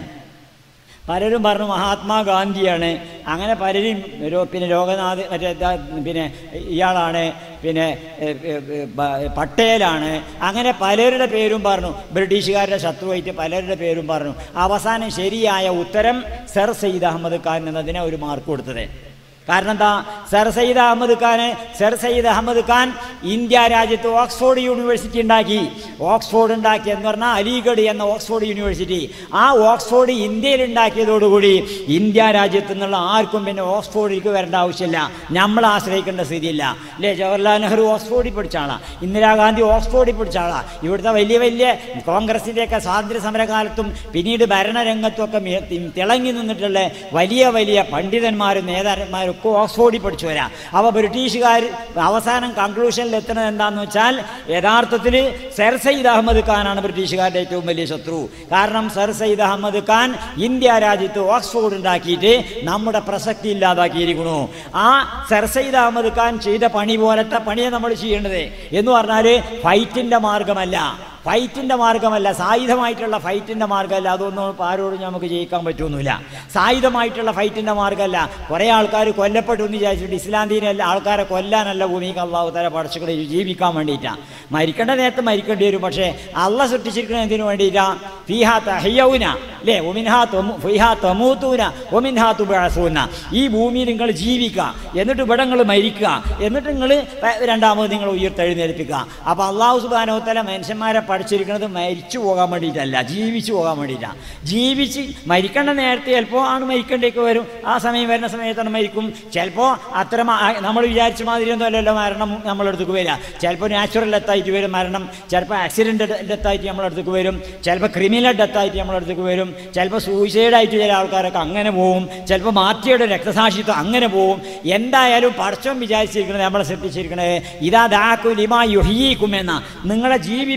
പലരും പറഞ്ഞു മഹാത്മാഗാന്ധിയാണ് അങ്ങനെ പലരും രോ- പിന്നെ ലോകനാഥ് മറ്റേ ഇതാ, പിന്നെ ഇയാളാണ് പിന്നെ ഏ, ഏ, ഏ, ബ- പട്ടേലാണ് അങ്ങനെ പലരുടെ പേരും പറഞ്ഞു ബ്രിട്ടീഷുകാരുടെ ശത്രുവായിട്ട് പലരുടെ പേരും പറഞ്ഞു അവസാനം ശരിയായ ഉത്തരം സർ സയ്യിദ് അഹമ്മദ് ഖാൻ എന്നതിനെ ഒരു മാർക്ക് കൊടുത്തത് കാരണം എന്താ സർ സയ്യിദ് അഹമ്മദ് ഖാന് സർ സയ്യിദ് അഹമ്മദ് ഖാൻ ഇന്ത്യ രാജ്യത്ത് ഓക്സ്ഫോർഡ് യൂണിവേഴ്സിറ്റി ഉണ്ടാക്കി ഓക്സ്ഫോർഡ് ഉണ്ടാക്കി എന്ന് പറഞ്ഞാൽ അലിഗഡ് എന്ന ഓക്സ്ഫോർഡ് യൂണിവേഴ്സിറ്റി ആ ഓക്സ്ഫോർഡ് ഇന്ത്യയിൽ ഉണ്ടാക്കിയതോടുകൂടി ഇന്ത്യ രാജ്യത്ത് നിന്നുള്ള ആർക്കും പിന്നെ ഓക്സ്ഫോർഡിലേക്ക് വരേണ്ട ആവശ്യമില്ല നമ്മൾ ആശ്രയിക്കേണ്ട സ്ഥിതിയില്ല അല്ലേ ജവഹർലാൽ നെഹ്റു ഓക്സ്ഫോർഡിൽ പഠിച്ച ആളാ ഇന്ദിരാഗാന്ധി ഓക്സ്ഫോർഡിൽ പഠിച്ച ആളാ ഇവിടുത്തെ വലിയ വലിയ കോൺഗ്രസിൻ്റെയൊക്കെ സ്വാതന്ത്ര്യ സമരകാലത്തും പിന്നീട് ഭരണരംഗത്തും ഒക്കെ മി- തി- തിളങ്ങി നിന്നിട്ടുള്ള വലിയ വലിയ പണ്ഡിതന്മാരും നേതാക്കന്മാരും ഒക്കെ ഓക്സ്ഫോർഡിൽ പഠിച്ചു വരാം അപ്പോൾ ബ്രിട്ടീഷുകാർ അവസാനം കൺക്ലൂഷനിൽ എത്തുന്നത് എന്താണെന്ന് വെച്ചാൽ യഥാർത്ഥത്തിൽ സർ സയ്യിദ് അഹമ്മദ് ഖാനാണ് ബ്രിട്ടീഷുകാരുടെ ഏറ്റവും വലിയ ശത്രു കാരണം സർ സയ്യിദ് അഹമ്മദ് ഖാൻ ഇന്ത്യ രാജ്യത്ത് ഓക്സ്ഫോർഡ് ഉണ്ടാക്കിയിട്ട് നമ്മുടെ പ്രസക്തി ഇല്ലാതാക്കിയിരിക്കുന്നു ആ സർ സയ്യിദ് അഹമ്മദ് ഖാൻ ചെയ്ത പണി പോലത്തെ പണിയെ നമ്മൾ ചെയ്യേണ്ടത് എന്ന് പറഞ്ഞാൽ ഫൈറ്റിൻ്റെ മാർഗമല്ല ഫൈറ്റിൻ്റെ മാർഗമല്ല സായുധമായിട്ടുള്ള ഫൈറ്റിൻ്റെ മാർഗമല്ല അതൊന്നും ഇപ്പോൾ ആരോടും നമുക്ക് ജയിക്കാൻ പറ്റുമൊന്നുമില്ല സായുധമായിട്ടുള്ള ഫൈറ്റിൻ്റെ മാർഗമല്ല കുറേ ആൾക്കാർ കൊല്ലപ്പെട്ടു എന്ന് വിചാരിച്ചിട്ട് ഇസ്ലാം ദീനല്ല ആൾക്കാരെ കൊല്ലാനല്ല ഭൂമിക്ക് അള്ളാഹു തല പടച്ചുകളെ ജീവിക്കാൻ വേണ്ടിയിട്ടാണ് മരിക്കേണ്ട നേരത്ത് മരിക്കേണ്ടി വരും പക്ഷേ അള്ള സൃഷ്ടിച്ചിരിക്കുന്നത് എന്തിനു വേണ്ടിയിട്ടാണ് ഫിഹാ തഹയ്യൗന അല്ലേ ഒമിൻഹാ തൊമു ഫിഹാ തമൂത്തൂന ഒമിൻഹാ തുബഅസൂന ഈ ഭൂമിയിൽ നിങ്ങൾ ജീവിക്കുക എന്നിട്ട് ഇവിടെ നിങ്ങൾ മരിക്കുക എന്നിട്ട് നിങ്ങൾ രണ്ടാമത് നിങ്ങൾ ഉയർത്തെഴുന്നേൽപ്പിക്കുക അപ്പോൾ അള്ളാഹു സുബാനോത്തല മനുഷ്യന്മാരെ പഠിച്ചിരിക്കുന്നത് മരിച്ചു പോകാൻ വേണ്ടിയിട്ടല്ല ജീവിച്ചു പോകാൻ വേണ്ടിയിട്ടാണ് ജീവിച്ച് മരിക്കേണ്ട നേരത്തെ ചിലപ്പോൾ ആണ് മരിക്കേണ്ടേക്ക് വരും ആ സമയം വരുന്ന സമയത്താണ് മരിക്കും ചിലപ്പോൾ അത്ര നമ്മൾ വിചാരിച്ച മാതിരിയൊന്നും അല്ലല്ലോ മരണം നമ്മളെ അടുത്തേക്ക് വരിക ചിലപ്പോൾ നാച്ചുറൽ ഡെത്തായിട്ട് വരും മരണം ചിലപ്പോൾ ആക്സിഡൻറ്റ് ഡെത്തായിട്ട് നമ്മളെ അടുത്തേക്ക് വരും ചിലപ്പോൾ ക്രിമിനൽ ഡെത്തായിട്ട് നമ്മളെ അടുത്തേക്ക് വരും ചിലപ്പോൾ സൂയിസൈഡായിട്ട് ചില ആൾക്കാരൊക്കെ അങ്ങനെ പോവും ചിലപ്പോൾ മാറ്റിയുടെ രക്തസാക്ഷിത്വം അങ്ങനെ പോവും എന്തായാലും പടച്ചോൻ വിചാരിച്ചിരിക്കുന്നത് നമ്മളെ ശ്രദ്ധിച്ചിരിക്കണത് ഇതാ ദാക്കു ലിമാ യുഹീക്കും എന്ന നിങ്ങളെ ജീവിപ്പിക്കുന്നത്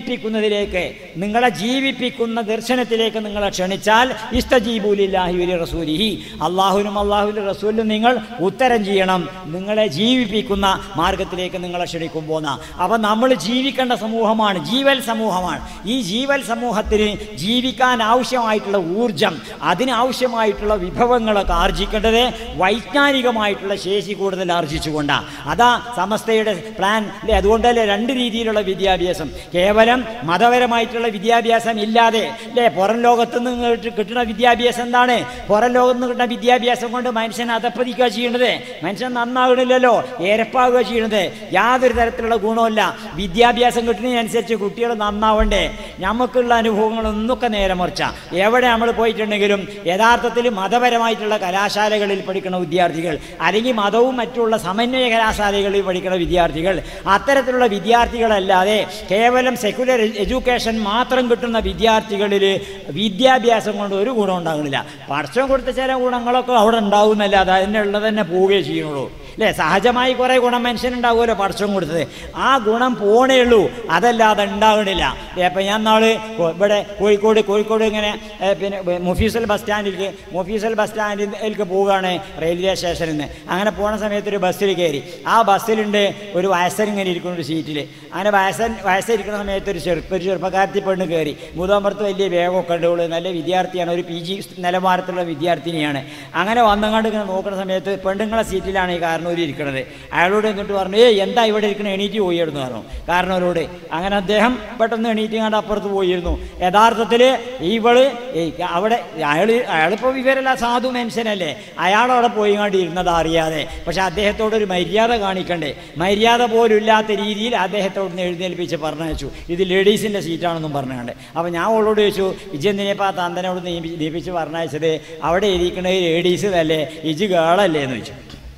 ജീവിക്കുന്നതിലേക്ക് നിങ്ങളെ ജീവിപ്പിക്കുന്ന ദർശനത്തിലേക്ക് നിങ്ങളെ ക്ഷണിച്ചാൽ ഇസ്തജീബുലില്ലാഹി വലി റസൂലിഹി അള്ളാഹുവിനും അള്ളാഹുവിൻ്റെ റസൂലിനും നിങ്ങൾ ഉത്തരം ചെയ്യണം നിങ്ങളെ ജീവിപ്പിക്കുന്ന മാർഗത്തിലേക്ക് നിങ്ങളെ ക്ഷണിക്കും പോന്ന അപ്പം നമ്മൾ ജീവിക്കേണ്ട സമൂഹമാണ് ജീവൽ സമൂഹമാണ് ഈ ജീവൽ സമൂഹത്തിന് ജീവിക്കാൻ ആവശ്യമായിട്ടുള്ള ഊർജം അതിനാവശ്യമായിട്ടുള്ള വിഭവങ്ങളൊക്കെ ആർജിക്കേണ്ടത് വൈജ്ഞാനികമായിട്ടുള്ള ശേഷി കൂടുതൽ ആർജിച്ചുകൊണ്ടാണ് അതാ സമസ്തയുടെ പ്ലാൻ അല്ലേ അതുകൊണ്ടല്ലേ രണ്ട് രീതിയിലുള്ള വിദ്യാഭ്യാസം കേവലം മതപരമായിട്ടുള്ള വിദ്യാഭ്യാസം ഇല്ലാതെ അല്ലേ പുറം ലോകത്ത് നിന്ന് കിട്ടുന്ന വിദ്യാഭ്യാസം എന്താണ് പുറം ലോകത്ത് നിന്ന് കിട്ടുന്ന വിദ്യാഭ്യാസം കൊണ്ട് മനുഷ്യൻ അധപ്പതിക്കുക ചെയ്യേണ്ടത് മനുഷ്യൻ നന്നാകണില്ലല്ലോ ഏരപ്പാകുക ചെയ്യണത് യാതൊരു തരത്തിലുള്ള ഗുണമില്ല വിദ്യാഭ്യാസം കിട്ടുന്നതിനനുസരിച്ച് കുട്ടികൾ നന്നാവണ്ടേ നമുക്കുള്ള അനുഭവങ്ങളൊന്നൊക്കെ നേരെ മറിച്ച എവിടെ നമ്മൾ പോയിട്ടുണ്ടെങ്കിലും യഥാർത്ഥത്തിൽ മതപരമായിട്ടുള്ള കലാശാലകളിൽ പഠിക്കുന്ന വിദ്യാർത്ഥികൾ അല്ലെങ്കിൽ മതവും മറ്റുള്ള സമന്വയ കലാശാലകളിൽ പഠിക്കുന്ന വിദ്യാർത്ഥികൾ അത്തരത്തിലുള്ള വിദ്യാർത്ഥികളല്ലാതെ കേവലം സെക്യുലർ എഡ്യൂക്കേഷൻ മാത്രം കിട്ടുന്ന വിദ്യാർത്ഥികളിൽ വിദ്യാഭ്യാസം കൊണ്ട് ഒരു ഗുണം ഉണ്ടാകുന്നില്ല പഠിച്ചം കൊടുത്ത ചില ഗുണങ്ങളൊക്കെ അവിടെ ഉണ്ടാകുന്നല്ലാതെ അതിനുള്ളത് തന്നെ പോവുകയേ ചെയ്യുള്ളൂ അല്ലേ സഹജമായി കുറേ ഗുണം മനുഷ്യനുണ്ടാവുമല്ലോ പഠിച്ചം കൊടുത്തത് ആ ഗുണം പോണേ ഉള്ളൂ അതല്ലാതെ ഉണ്ടാകണില്ല അപ്പം ഞാൻ നാള് ഇവിടെ കോഴിക്കോട് കോഴിക്കോട് ഇങ്ങനെ ഏ, പിന്നെ മുഫീസൽ ബസ് സ്റ്റാൻഡിലേക്ക് മുഫീസൽ ബസ് സ്റ്റാൻഡിലേക്ക് പോവുകയാണ് റെയിൽവേ സ്റ്റേഷനിൽ നിന്ന് അങ്ങനെ പോണ സമയത്ത് ഒരു ബസ്സിൽ കയറി ആ ബസ്സിലുണ്ട് ഒരു വയസ്സൻ ഇങ്ങനെ ഇരിക്കുന്ന ഒരു സീറ്റിൽ അങ്ങനെ വയസ്സൻ വയസ്സരിക്കുന്ന സമയത്ത് ഒരു ചെറുപ്പ ഒരു ചെറുപ്പക്കാരത്തി പെണ്ണ് കയറി മുതാമ്പുറത്ത് വലിയ വേഗമൊക്കെ ഉണ്ട് ഇവള് നല്ല വിദ്യാർത്ഥിയാണ് ഒരു പി ജി നിലവാരത്തിലുള്ള വിദ്യാർത്ഥിനിയാണ് അങ്ങനെ വന്നങ്ങാണ്ട് ഇങ്ങനെ നോക്കുന്ന സമയത്ത് പെണ്ണുങ്ങളെ സീറ്റിലാണ് ഈ കാരണവർ ഇരിക്കുന്നത് അയാളോട് എന്നിട്ട് പറഞ്ഞു ഏയ് എന്താ ഇവിടെ ഇരിക്കണ എണീറ്റ് പോയിരുന്നു പറഞ്ഞു കാരണവരോട് അങ്ങനെ അദ്ദേഹം പെട്ടെന്ന് എണീറ്റ് കണ്ട് അപ്പുറത്ത് പോയിരുന്നു യഥാർത്ഥത്തിൽ ഇവള് ഈ അവിടെ അയാൾ അയാളിപ്പോൾ വിവരമില്ല സാധു മനുഷ്യനല്ലേ അയാളവിടെ പോയി കണ്ട് ഇരുന്നത് അറിയാതെ പക്ഷെ അദ്ദേഹത്തോട് ഒരു മര്യാദ കാണിക്കണ്ടേ മര്യാദ പോലും ഇല്ലാത്ത രീതിയിൽ അദ്ദേഹത്തോട് നിന്ന് എഴുന്നേൽപ്പിച്ച് പറഞ്ഞയച്ചു ഇത് ലേഡീസിൻ്റെ സീറ്റാണെന്നും പറഞ്ഞുകൊണ്ട് അപ്പോൾ ഞാൻ അവളോട് ചോദിച്ചു ഇജ് എന്തിനെപ്പോൾ ആ തന്തനോട് നിയമിച്ച് നിയമിച്ച് പറഞ്ഞയച്ചത് അവിടെ ഇരിക്കുന്നത് ലേഡീസ് അല്ലേ ഇജ് ഗേളല്ലേ എന്ന് ചോദിച്ചു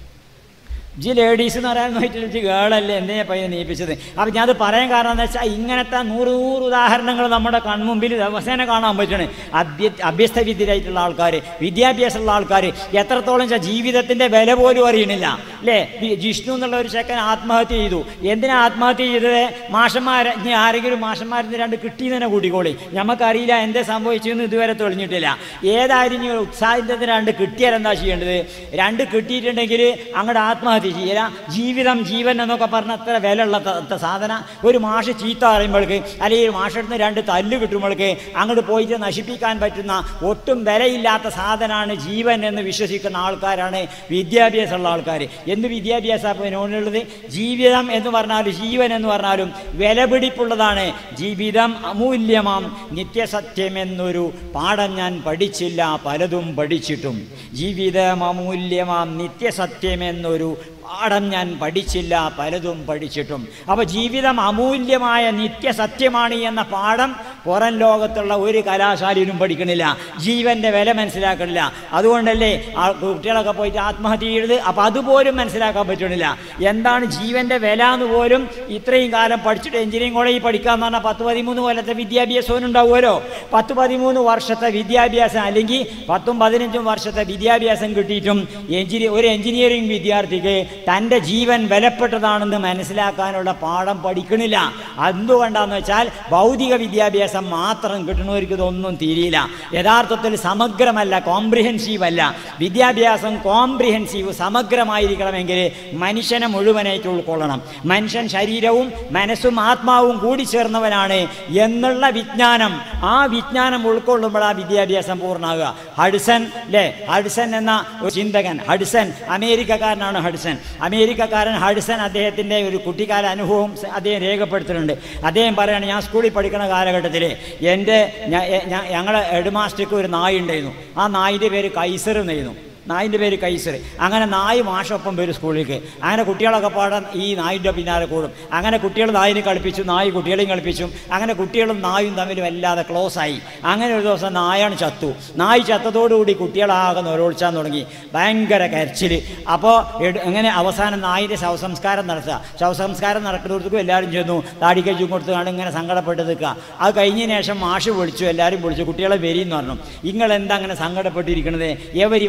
ജി ലേഡീസ് എന്ന് പറയാൻ നോക്കിയിട്ട് ജി ഗേളല്ലേ എന്തിനാ പയ്യൻ നീപ്പിച്ചത് അപ്പം ഞാൻ അത് പറയാൻ കാരണം എന്ന് വെച്ചാൽ ഇങ്ങനത്തെ നൂറ് നൂറ് ഉദാഹരണങ്ങൾ നമ്മുടെ കൺമുമ്പിൽ ദിവസേന കാണാൻ പറ്റണേ അഭ്യ അഭ്യസ്ത വിദ്യരായിട്ടുള്ള ആൾക്കാർ വിദ്യാഭ്യാസമുള്ള ആൾക്കാർ എത്രത്തോളം വെച്ചാൽ ജീവിതത്തിൻ്റെ വില പോലും അറിയണില്ല അല്ലേ വി- ജിഷ്ണു എന്നുള്ള ഒരു ചെക്കൻ ആത്മഹത്യ ചെയ്തു എന്തിനാ ആത്മഹത്യ ചെയ്തത് മാഷന്മാരെ ഇനി ആരെങ്കിലും മാഷന്മാരിന്ന് രണ്ട് കിട്ടി തന്നെ കൂട്ടിക്കോളി നമുക്കറിയില്ല എന്തേ സംഭവിച്ചെന്ന് ഇതുവരെ തെളിഞ്ഞിട്ടില്ല ഏതായാലും നിങ്ങൾ ഉത്സാഹത്തിൻ്റെ രണ്ട് കിട്ടിയാൽ എന്താ ചെയ്യേണ്ടത് രണ്ട് കിട്ടിയിട്ടുണ്ടെങ്കിൽ അങ്ങോട്ട് ആത്മഹത്യ ചെയ്യില്ല ജീവിതം ജീവൻ എന്നൊക്കെ പറഞ്ഞ അത്ര വിലയുള്ള ത- ത- സാധന ഒരു മാഷ് ചീത്ത പറയുമ്പോഴേക്ക് അല്ലെങ്കിൽ ഒരു മാഷെടുത്ത് രണ്ട് തല്ല് കിട്ടുമ്പോഴേക്ക് അങ്ങോട്ട് പോയിട്ട് നശിപ്പിക്കാൻ പറ്റുന്ന ഒട്ടും വിലയില്ലാത്ത സാധനമാണ് ജീവൻ എന്ന് വിശ്വസിക്കുന്ന ആൾക്കാരാണ് വിദ്യാഭ്യാസമുള്ള ആൾക്കാർ എന്ത് വിദ്യാഭ്യാസത്തിനുള്ളത് ജീവിതം എന്ന് പറഞ്ഞാലും ജീവൻ എന്ന് പറഞ്ഞാലും വിലപിടിപ്പുള്ളതാണ് ജീവിതം അമൂല്യമാം നിത്യസത്യമെന്നൊരു പാഠം ഞാൻ പഠിച്ചില്ല പലതും പഠിച്ചിട്ടും ജീവിതം അമൂല്യമാം നിത്യസത്യമെന്നൊരു പാഠം ഞാൻ പഠിച്ചില്ല പലതും പഠിച്ചിട്ടും അപ്പോൾ ജീവിതം അമൂല്യമായ നിത്യസത്യമാണ് എന്ന പാഠം പുറം ലോകത്തുള്ള ഒരു കലാശാലയിലും പഠിക്കണില്ല ജീവൻ്റെ വില മനസ്സിലാക്കണില്ല അതുകൊണ്ടല്ലേ ആ കുട്ടികളൊക്കെ പോയിട്ട് ആത്മഹത്യ ചെയ്യരുത് അപ്പോൾ അതുപോലും മനസ്സിലാക്കാൻ പറ്റണില്ല എന്താണ് ജീവൻ്റെ വില എന്ന് പോലും ഇത്രയും കാലം പഠിച്ചിട്ട് എഞ്ചിനീയറിംഗ് കോളേജിൽ പഠിക്കാന്ന് പറഞ്ഞാൽ പത്ത് പതിമൂന്ന് കൊല്ലത്തെ വിദ്യാഭ്യാസവും ഉണ്ടാവുമല്ലോ പത്ത് പതിമൂന്ന് വർഷത്തെ വിദ്യാഭ്യാസം അല്ലെങ്കിൽ പത്തും പതിനഞ്ചും വർഷത്തെ വിദ്യാഭ്യാസം കിട്ടിയിട്ടും എഞ്ചിനീയർ ഒരു എഞ്ചിനീയറിംഗ് വിദ്യാർത്ഥിക്ക് തൻ്റെ ജീവൻ വിലപ്പെട്ടതാണെന്ന് മനസ്സിലാക്കാനുള്ള പാഠം പഠിക്കണില്ല എന്തുകൊണ്ടാന്ന് വെച്ചാൽ ഭൗതിക വിദ്യാഭ്യാസം മാത്രം കിട്ടുന്നവർക്ക് ഇതൊന്നും തിരിയില്ല യഥാർത്ഥത്തിൽ സമഗ്രമല്ല കോംപ്രിഹെൻസീവ് അല്ല വിദ്യാഭ്യാസം കോംപ്രിഹെൻസീവ് സമഗ്രമായിരിക്കണമെങ്കിൽ മനുഷ്യനെ മുഴുവനായിട്ട് ഉൾക്കൊള്ളണം മനുഷ്യൻ ശരീരവും മനസ്സും ആത്മാവും കൂടി ചേർന്നവനാണ് എന്നുള്ള വിജ്ഞാനം ആ വിജ്ഞാനം ഉൾക്കൊള്ളുമ്പോൾ ആ വിദ്യാഭ്യാസം പൂർണ്ണമാകുക ഹഡ്സൺ അല്ലേ ഹഡ്സൺ എന്ന ഒരു ചിന്തകൻ ഹഡ്സൺ അമേരിക്കക്കാരനാണ് ഹഡ്സൺ അമേരിക്കക്കാരൻ ഹഡ്സൺ അദ്ദേഹത്തിൻ്റെ ഒരു കുട്ടിക്കാല അനുഭവം സ- അദ്ദേഹം രേഖപ്പെടുത്തുന്നുണ്ട് അദ്ദേഹം പറയുകയാണ് ഞാൻ സ്കൂളിൽ പഠിക്കുന്ന കാലഘട്ടത്തിൽ എൻ്റെ ഞങ്ങളെ ഹെഡ് മാസ്റ്റർക്ക് ഒരു നായ ഉണ്ടായിരുന്നു ആ നായിൻ്റെ പേര് കൈസർ എന്നായിരുന്നു നായിൻ്റെ പേര് കൈസർ അങ്ങനെ നായ് മാഷൊപ്പം വരും സ്കൂളിലേക്ക് അങ്ങനെ കുട്ടികളൊക്കെ പാടാൻ ഈ നായിൻ്റെ പിന്നാലെ കൂടും അങ്ങനെ കുട്ടികൾ നായിനെ കളിപ്പിച്ചു നായ് കുട്ടികളെയും കളിപ്പിച്ചു അങ്ങനെ കുട്ടികളും നായും തമ്മിൽ വല്ലാതെ ക്ലോസ് ആയി അങ്ങനെ ഒരു ദിവസം നായാണ് ചത്തു നായ് ചത്തതോടുകൂടി കുട്ടികളാകെ നൊരോളിച്ചാൻ തുടങ്ങി ഭയങ്കര കരച്ചിൽ അപ്പോൾ അങ്ങനെ അവസാനം നായിൻ്റെ ശവസംസ്കാരം നടത്തുക ശവസംസ്കാരം നടക്കുന്നിടത്തേക്കും എല്ലാവരും ചെന്നു താടിക്കച്ചും കൊടുത്ത് കാണും ഇങ്ങനെ സങ്കടപ്പെട്ട് നിൽക്കുക അത് കഴിഞ്ഞതിന് ശേഷം മാഷ് വിളിച്ചു എല്ലാവരും വിളിച്ചു കുട്ടികളെ വരിയെന്ന് പറഞ്ഞു നിങ്ങൾ എന്താ അങ്ങനെ സങ്കടപ്പെട്ടിരിക്കുന്നത് every one will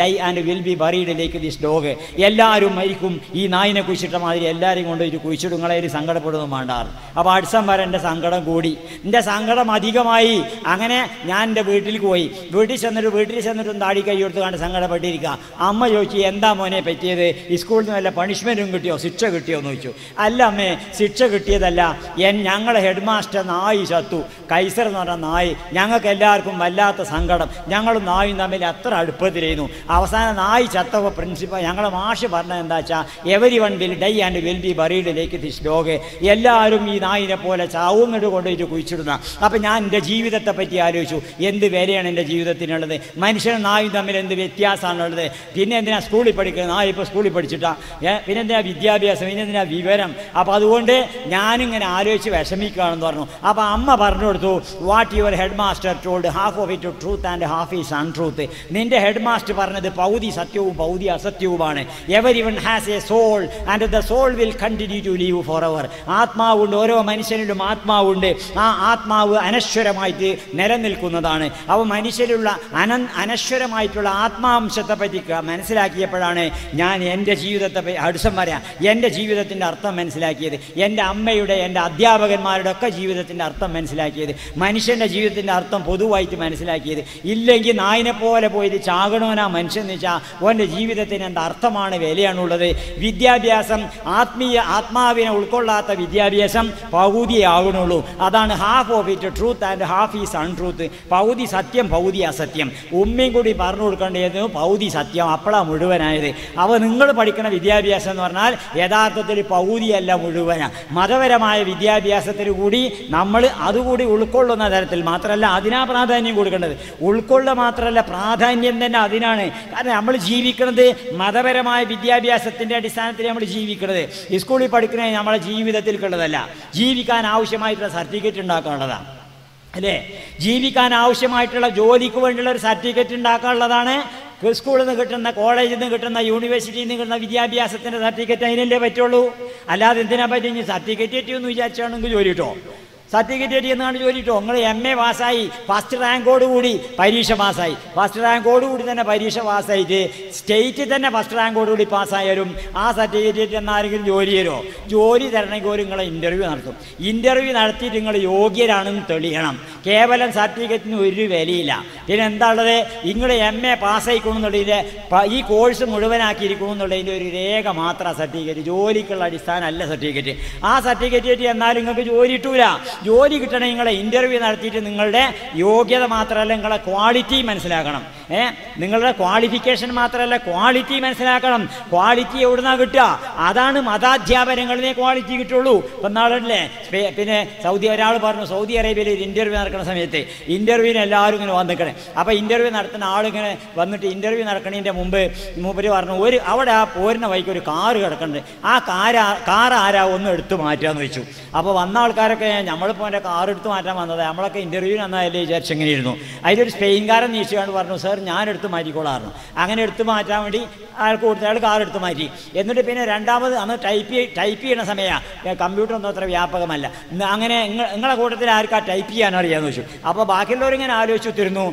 die and will be ബറീഡിലേക്ക് ദിസ് ഡോഗ് എല്ലാവരും മരിക്കും ഈ നായിനെ കുഴിച്ചിട്ട മാതിരി എല്ലാവരെയും കൊണ്ട് ഒരു കുഴിച്ചിടുങ്ങളെ ഒരു സങ്കടപ്പെടുന്നു വേണ്ടാറ് അപ്പോൾ അടുസം വരെ എൻ്റെ സങ്കടം കൂടി എൻ്റെ സങ്കടം അധികമായി അങ്ങനെ ഞാൻ എൻ്റെ വീട്ടിലേക്ക് പോയി വീട്ടിൽ ചെന്നിട്ട് വീട്ടിൽ ചെന്നിട്ടും താടി കൈ കൊടുത്ത് കണ്ട് സങ്കടപ്പെട്ടിരിക്കുക അമ്മ ചോദിച്ചു എന്താ മോനെ പറ്റിയത് ഈ സ്കൂളിൽ നിന്ന് വല്ല പണിഷ്മെൻറ്റും കിട്ടിയോ ശിക്ഷ കിട്ടിയോ എന്ന് ചോദിച്ചു അല്ല അമ്മേ ശിക്ഷ കിട്ടിയതല്ല എൻ ഞങ്ങളെ ഹെഡ് മാസ്റ്റർ നായി ചത്തു കൈസർ എന്ന് പറഞ്ഞ നായി ഞങ്ങൾക്ക് എല്ലാവർക്കും വല്ലാത്ത സങ്കടം ഞങ്ങളും നായും തമ്മിൽ അത്ര അടുപ്പത്തിലായിരുന്നു അവസാനം നായി ചത്തപ്പോൾ പ്രിൻസിപ്പൽ ഞങ്ങളെ മാഷ് പറഞ്ഞത് എന്താ വെച്ചാൽ every one will die and will be ബറീഡിലേക്ക് ദിസ് ഡോഗ് എല്ലാവരും ഈ നായിനെ പോലെ ചാവും ഇങ്ങോട്ട് കൊണ്ടുപോയിട്ട് കുഴിച്ചിടുന്ന അപ്പം ഞാൻ എൻ്റെ ജീവിതത്തെ പറ്റി ആലോചിച്ചു എന്ത് വിലയാണ് എൻ്റെ ജീവിതത്തിനുള്ളത് മനുഷ്യനും നായും തമ്മിൽ എന്ത് വ്യത്യാസമാണുള്ളത് പിന്നെ എന്തിനാ സ്കൂളിൽ പഠിക്കുന്നത് നായ ഇപ്പോൾ സ്കൂളിൽ പഠിച്ചിട്ടാ ഏ പിന്നെ എന്തിനാ വിദ്യാഭ്യാസം പിന്നെ എന്തിനാ വിവരം അപ്പോൾ അതുകൊണ്ട് ഞാനിങ്ങനെ ആലോചിച്ച് വിഷമിക്കുകയാണെന്ന് പറഞ്ഞു അപ്പോൾ അമ്മ പറഞ്ഞു കൊടുത്തു what your head master told half of it truth and half is untruth നിന്റെ ഹെഡ് മാസ്റ്റർ പറഞ്ഞത് പൗതി സത്യവും പൗതി അസത്യവുമാണ് every one has a soul and the soul will continue to live for ever ആത്മാവുണ്ട് ഓരോ മനുഷ്യനിലും ആത്മാവുണ്ട് ആ ആത്മാവ് അനശ്വരമായിട്ട് നിലനിൽക്കുന്നതാണ് അവ മനുഷ്യരിലുള്ള അന അനശ്വരമായിട്ടുള്ള ആത്മാംശത്തെ പറ്റി ക- മനസ്സിലാക്കിയപ്പോഴാണ് ഞാൻ എൻ്റെ ജീവിതത്തെ പറ്റി അടുസം പറയാം എൻ്റെ ജീവിതത്തിൻ്റെ അർത്ഥം മനസ്സിലാക്കിയത് എൻ്റെ അമ്മയുടെ എൻ്റെ അധ്യാപകന്മാരുടെ ഒക്കെ ജീവിതത്തിൻ്റെ അർത്ഥം മനസ്സിലാക്കിയത് മനുഷ്യൻ്റെ ജീവിതത്തിൻ്റെ അർത്ഥം പൊതുവായിട്ട് മനസ്സിലാക്കിയത് ഇല്ലെങ്കിൽ നായിനെ പോലെ പോയിട്ട് ചാകണോനാ മനുഷ്യൻ എന്ന് വെച്ചാൽ ഓൻ്റെ ജീവിതത്തിന് എന്ത് അർത്ഥമാണ് വിലയാണുള്ളത് വിദ്യാഭ്യാസം ആത്മീയ ആത്മാവിനെ ഉൾക്കൊള്ളാത്ത വിദ്യാഭ്യാസം പകുതിയാകണുള്ളൂ അതാണ് half of it truth and half is untruth പകുതി സത്യം പകുതി അസത്യം ഉമ്മയും കൂടി പറഞ്ഞു കൊടുക്കേണ്ടത് പകുതി സത്യം അപ്പോഴാണ് മുഴുവനായത് അപ്പോൾ നിങ്ങൾ പഠിക്കുന്ന വിദ്യാഭ്യാസം എന്ന് പറഞ്ഞാൽ യഥാർത്ഥത്തിൽ പകുതിയല്ല മുഴുവനാണ് മതപരമായ വിദ്യാഭ്യാസത്തിൽ കൂടി നമ്മൾ അതുകൂടി ഉൾക്കൊള്ളുന്ന തരത്തിൽ മാത്രമല്ല അതിനാ പ്രാധാന്യം കൊടുക്കേണ്ടത് ഉൾക്കൊള്ളുക മാത്രമല്ല പ്രാധാന്യം തന്നെ അതിനാണ് കാരണം നമ്മൾ ജീവിക്കുന്നത് മതപരമായ വിദ്യാഭ്യാസത്തിൻ്റെ അടിസ്ഥാനത്തിൽ നമ്മൾ ജീവിക്കുന്നത് ഈ സ്കൂളിൽ പഠിക്കുന്നത് നമ്മളെ ജീവിതത്തിൽക്കുള്ളതല്ല ജീവിക്കാൻ ആവശ്യമായിട്ടുള്ള സർട്ടിഫിക്കറ്റ് ഉണ്ടാക്കാനുള്ളതാണ് അല്ലേ ജീവിക്കാൻ ആവശ്യമായിട്ടുള്ള ജോലിക്ക് വേണ്ടിയുള്ള ഒരു സർട്ടിഫിക്കറ്റ് ഉണ്ടാക്കാനുള്ളതാണ് സ്കൂളിൽ നിന്ന് കിട്ടുന്ന കോളേജിൽ നിന്ന് കിട്ടുന്ന യൂണിവേഴ്സിറ്റിയിൽ നിന്ന് കിട്ടുന്ന വിദ്യാഭ്യാസത്തിൻ്റെ സർട്ടിഫിക്കറ്റ് അതിനല്ലേ പറ്റുള്ളൂ അല്ലാതെ എന്തിനാ പറ്റി സർട്ടിഫിക്കറ്റ് കിട്ടിയെന്ന് വിചാരിച്ചാണെങ്കിൽ ജോലി കിട്ടോ സർട്ടിഫിക്കറ്റ് കിട്ടിയെന്നാണ് ജോലി കിട്ടും നിങ്ങൾ എം എ പാസ്സായി ഫസ്റ്റ് റാങ്കോട് കൂടി പരീക്ഷ പാസ്സായി ഫസ്റ്റ് റാങ്കോട് കൂടി തന്നെ പരീക്ഷ പാസ്സായിട്ട് സ്റ്റേറ്റിൽ തന്നെ ഫസ്റ്റ് റാങ്കോട് കൂടി പാസ്സായാലും ആ സർട്ടിഫിക്കറ്റ് എന്നാരെങ്കിലും ജോലി തരുമോ ജോലി തരണമെങ്കിൽ ഒരു നിങ്ങളെ ഇൻ്റർവ്യൂ നടത്തും ഇൻ്റർവ്യൂ നടത്തിയിട്ട് നിങ്ങൾ യോഗ്യരാണെന്ന് തെളിയണം കേവലം സർട്ടിഫിക്കറ്റിന് ഒരു വിലയില്ല പിന്നെ എന്താ ഉള്ളത് നിങ്ങൾ എം എ പാസ്സായിക്കണമെന്നുള്ളതിൻ്റെ ഈ കോഴ്സ് മുഴുവനാക്കിയിരിക്കണമെന്നുള്ളതിൻ്റെ ഒരു രേഖ മാത്രം സർട്ടിഫിക്കറ്റ് ജോലിക്കുള്ള അടിസ്ഥാനമല്ല സർട്ടിഫിക്കറ്റ് ആ സർട്ടിഫിക്കറ്റ് എന്നാൽ നിങ്ങൾക്ക് ജോലി കിട്ടൂല ജോലി കിട്ടണമെങ്കിൽ നിങ്ങളെ ഇൻ്റർവ്യൂ നടത്തിയിട്ട് നിങ്ങളുടെ യോഗ്യത മാത്രമല്ല നിങ്ങളെ ക്വാളിറ്റി മനസ്സിലാക്കണം ഏ നിങ്ങളുടെ ക്വാളിഫിക്കേഷൻ മാത്രമല്ല ക്വാളിറ്റി മനസ്സിലാക്കണം ക്വാളിറ്റി എവിടുന്നാ കിട്ടുക അതാണ് മതാധ്യാപനങ്ങളിലെ ക്വാളിറ്റി കിട്ടുള്ളൂ ഇപ്പം നാളല്ലേ പിന്നെ സൗദി ഒരാൾ പറഞ്ഞു സൗദി അറേബ്യയിൽ ഒരു ഇൻ്റർവ്യൂ നടക്കുന്ന സമയത്ത് ഇൻ്റർവ്യൂവിന് എല്ലാവരും ഇങ്ങനെ വന്നിക്കണേ അപ്പോൾ ഇൻ്റർവ്യൂ നടത്തുന്ന ആളിങ്ങനെ വന്നിട്ട് ഇൻ്റർവ്യൂ നടക്കണതിൻ്റെ മുമ്പ് മൂപ്പര് പറഞ്ഞു ഒരു അവിടെ ആ പോരുന്ന വഴിക്ക് ഒരു കാറ് കിടക്കുന്നുണ്ട് ആ കാര് കാർ ആരാ ഒന്ന് എടുത്തു മാറ്റാന്ന് വെച്ചു അപ്പോൾ വന്ന ആൾക്കാരൊക്കെ നമ്മളിപ്പോൾ എൻ്റെ കാർ എടുത്ത് മാറ്റാൻ വന്നത് നമ്മളൊക്കെ ഇൻ്റർവ്യൂ നന്നായല്ലേ വിചാരിച്ച് എങ്ങനെയായിരുന്നു അതിലൊരു സ്പെയിൻകാരൻ നീച്ചുകൊണ്ട് പറഞ്ഞു സാർ ഞാൻ എടുത്ത് മാറ്റിക്കോളായിരുന്നു അങ്ങനെ എടുത്ത് മാറ്റാൻ വേണ്ടി അയാൾക്ക് കൊടുത്ത അയാൾ കാർ എടുത്ത് മാറ്റി എന്നിട്ട് പിന്നെ രണ്ടാമത് അന്ന് ടൈപ്പ് ടൈപ്പ് ചെയ്യുന്ന സമയമാണ് കമ്പ്യൂട്ടർ ഒന്നും അത്ര വ്യാപകമല്ല ഇന്ന് അങ്ങനെ നിങ്ങ- നിങ്ങളെ കൂട്ടത്തിൽ ആർക്കാ ടൈപ്പ് ചെയ്യാൻ അറിയാമെന്ന് വെച്ചു അപ്പോൾ ബാക്കിയുള്ളവരിങ്ങനെ ആലോചിച്ചു തരുന്നു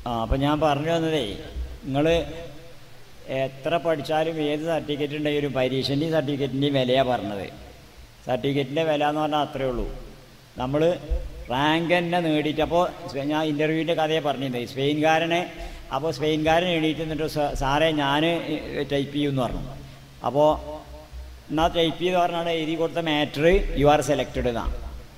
ആ അപ്പം ഞാൻ പറഞ്ഞു വന്നതേ നിങ്ങൾ എത്ര പഠിച്ചാലും ഏത് സർട്ടിഫിക്കറ്റ് ഉണ്ടെങ്കിലും പരീക്ഷൻ്റെയും സർട്ടിഫിക്കറ്റിൻ്റെയും വിലയാണ് പറഞ്ഞത് സർട്ടിഫിക്കറ്റിൻ്റെ വില എന്ന് പറഞ്ഞാൽ അത്രയേ ഉള്ളൂ നമ്മൾ റാങ്ക് തന്നെ നേടിയിട്ട് അപ്പോൾ ഞാൻ ഇൻ്റർവ്യൂവിൻ്റെ കഥയെ പറഞ്ഞിരുന്നത് സ്പെയിൻകാരനെ അപ്പോൾ സ്പെയിൻകാരൻ എണീറ്റ് നിന്നിട്ട് "സാ- സാറേ ഞാൻ ടൈപ്പ് ചെയ്യുമെന്ന് പറഞ്ഞു അപ്പോൾ എന്നാൽ ടൈപ്പ് ചെയ്ത് പറഞ്ഞാണ് എഴുതി കൊടുത്ത മാറ്റർ യു ആർ സെലക്റ്റഡ് എന്നാണ്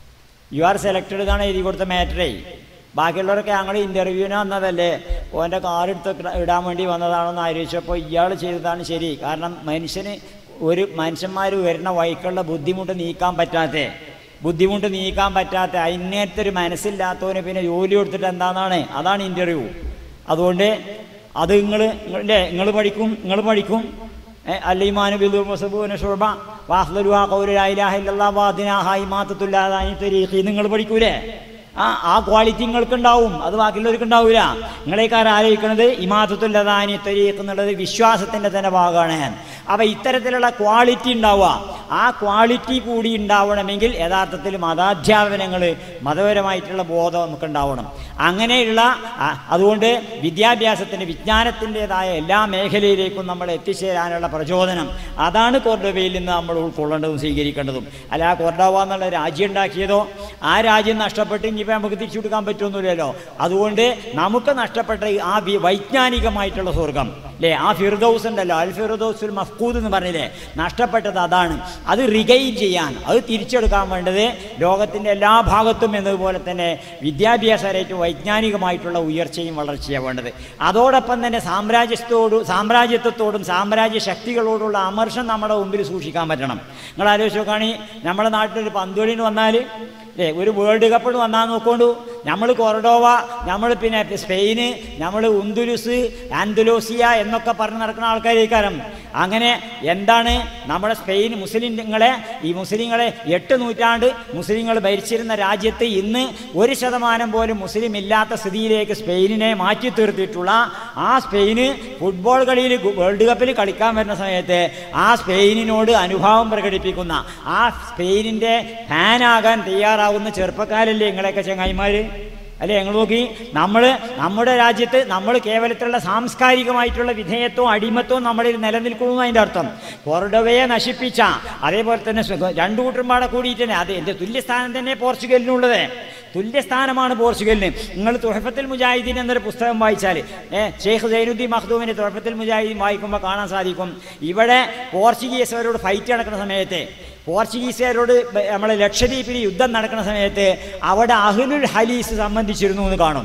യു ആർ സെലക്റ്റഡ് എന്നാണ് എഴുതി കൊടുത്ത മാറ്ററേ ബാക്കിയുള്ളവരൊക്കെ ഞങ്ങൾ ഇൻ്റർവ്യൂവിന് വന്നതല്ലേ ഓൻ്റെ കാർ എടുത്ത് ഇട- ഇടാൻ വേണ്ടി വന്നതാണെന്ന് ആലോചിച്ചപ്പോൾ ഇയാൾ ചെയ്തതാണ് ശരി കാരണം മനുഷ്യന് ഒരു മനുഷ്യന്മാർ വരുന്ന വഴിക്കുള്ള ബുദ്ധിമുട്ട് നീക്കാൻ പറ്റാത്ത ബുദ്ധിമുട്ട് നീക്കാൻ പറ്റാത്ത അതിനകത്ത് ഒരു മനസ്സില്ലാത്തവന് പിന്നെ ജോലി കൊടുത്തിട്ട് എന്താണെന്നാണ് അതാണ് ഇൻ്റർവ്യൂ അതുകൊണ്ട് അത് നിങ്ങൾ അല്ലേ നിങ്ങൾ പഠിക്കും നിങ്ങൾ പഠിക്കും അല്ലീമാനു ബിദു മുസബൂന ഷുബ വാഹ്ലുഹാ കൗലായില്ലാഹില്ലാ വാദിനാഹായി മാത്തത്തുല്ലാതായി തരീഖി നിങ്ങൾ പഠിക്കൂലേ ആ ആ ക്വാളിറ്റി നിങ്ങൾക്ക് ഉണ്ടാവും അത് ബാക്കിയുള്ളവർക്ക് ഉണ്ടാവില്ല നിങ്ങളേക്കാർ ആലോചിക്കുന്നത് ഇമാത്തത്തുല്ലതാനി തരീഖ് എന്നുള്ളത് വിശ്വാസത്തിൻ്റെ തന്നെ ഭാഗമാണ് അപ്പം ഇത്തരത്തിലുള്ള ക്വാളിറ്റി ഉണ്ടാവുക ആ ക്വാളിറ്റി കൂടി ഉണ്ടാവണമെങ്കിൽ യഥാർത്ഥത്തിൽ മതാധ്യാപനങ്ങൾ മതപരമായിട്ടുള്ള ബോധം നമുക്ക് ഉണ്ടാവണം അങ്ങനെയുള്ള ആ- അതുകൊണ്ട് വിദ്യാഭ്യാസത്തിന് വിജ്ഞാനത്തിൻ്റെതായ എല്ലാ മേഖലയിലേക്കും നമ്മൾ എത്തിച്ചേരാനുള്ള പ്രചോദനം അതാണ് കോർഡോവയിൽ നിന്ന് നമ്മൾ ഉൾക്കൊള്ളേണ്ടതും സ്വീകരിക്കേണ്ടതും അല്ല ആ കോർഡോവ എന്നുള്ള രാജ്യം ഉണ്ടാക്കിയതോ ആ രാജ്യം നഷ്ടപ്പെട്ട് ഇനിയിപ്പോൾ നമുക്ക് തിരിച്ചു കൊടുക്കാൻ പറ്റുമൊന്നുമില്ലല്ലോ അതുകൊണ്ട് നമുക്ക് നഷ്ടപ്പെട്ട ഈ ആ വി- വൈജ്ഞാനികമായിട്ടുള്ള സ്വർഗം അല്ലേ ആ ഫിർദൌസ് ഉണ്ടല്ലോ അൽ ഫിർദൌസുൽ മഫ്കൂദ് എന്ന് പറഞ്ഞില്ലേ നഷ്ടപ്പെട്ടത് അതാണ് അത് റിഗൈൻ ചെയ്യാൻ അത് തിരിച്ചെടുക്കാൻ വേണ്ടത് ലോകത്തിൻ്റെ എല്ലാ ഭാഗത്തും എന്നതുപോലെ തന്നെ വിദ്യാഭ്യാസമായിട്ട് വൈജ്ഞാനികമായിട്ടുള്ള ഉയർച്ചയും വളർച്ചയാണ് വേണ്ടത് അതോടൊപ്പം തന്നെ സാമ്രാജ്യത്തോട് സാമ്രാജ്യത്വത്തോടും സാമ്രാജ്യ ശക്തികളോടുള്ള അമർഷം നമ്മുടെ മുമ്പിൽ സൂക്ഷിക്കാൻ പറ്റണം നിങ്ങൾ ആലോചിച്ച് നോക്കുകയാണെങ്കിൽ നമ്മുടെ നാട്ടിലൊരു പന്തുകളിന് വന്നാൽ ഏ ഒരു വേൾഡ് കപ്പിന് വന്നാൽ നോക്കോണ്ടു നമ്മൾ കൊറഡോവ നമ്മൾ പിന്നെ സ്പെയിന് നമ്മൾ ഉന്തുലുസ് ആൻഡുലോസിയ എന്നൊക്കെ പറഞ്ഞ് നടക്കുന്ന ആൾക്കാരേക്കാരം അങ്ങനെ എന്താണ് നമ്മുടെ സ്പെയിൻ മുസ്ലിങ്ങളെ ഈ മുസ്ലിങ്ങളെ എട്ട് നൂറ്റാണ്ട് മുസ്ലിങ്ങൾ ഭരിച്ചിരുന്ന രാജ്യത്ത് ഇന്ന് ഒരു ശതമാനം പോലും മുസ്ലിം ഇല്ലാത്ത സ്ഥിതിയിലേക്ക് സ്പെയിനിനെ മാറ്റി തീർത്തിട്ടുള്ള ആ സ്പെയിന് ഫുട്ബോൾ കളിയിൽ ഗു- വേൾഡ് കപ്പിൽ കളിക്കാൻ വരുന്ന സമയത്ത് ആ സ്പെയിനിനോട് അനുഭാവം പ്രകടിപ്പിക്കുന്ന ആ സ്പെയിനിൻ്റെ ഫാനാകാൻ തയ്യാറാവുന്ന ചെറുപ്പക്കാരല്ലേ നിങ്ങളെയൊക്കെ ചങ്ങായിമാർ അല്ലേ ഞങ്ങൾ നോക്കി നമ്മൾ നമ്മുടെ രാജ്യത്ത് നമ്മൾ കേവലത്തിലുള്ള സാംസ്കാരികമായിട്ടുള്ള വിധേയത്വവും അടിമത്വവും നമ്മളിൽ നിലനിൽക്കുന്നു അതിൻ്റെ അർത്ഥം കൊറഡോവയെ നശിപ്പിച്ച അതേപോലെ തന്നെ സ്വ- രണ്ടു കൂട്ടർമാടെ കൂടിയിട്ട് തന്നെ അത് എൻ്റെ തുല്യസ്ഥാനം തന്നെ പോർച്ചുഗലിനുള്ളത് തുല്യസ്ഥാനമാണ് പോർച്ചുഗലിന് നിങ്ങൾ തുഹഫത്തിൽ മുജാഹിദീൻ എന്നൊരു പുസ്തകം വായിച്ചാൽ ഏ ഷെയ്ഖ് സൈനുദ്ദീൻ മഖ്ദൂമിൻ്റെ തുഹഫത്തിൽ മുജാഹിദീൻ വായിക്കുമ്പോൾ കാണാൻ സാധിക്കും ഇവിടെ പോർച്ചുഗീസുകാരോട് ഫൈറ്റ് നടക്കുന്ന സമയത്ത് പോർച്ചുഗീസുകാരോട് ബ- നമ്മളെ ലക്ഷദ്വീപിൽ യുദ്ധം നടക്കുന്ന സമയത്ത് അവിടെ അഹ്ലുൽ ഹലീസ് സംബന്ധിച്ചിരുന്നു എന്ന് കാണും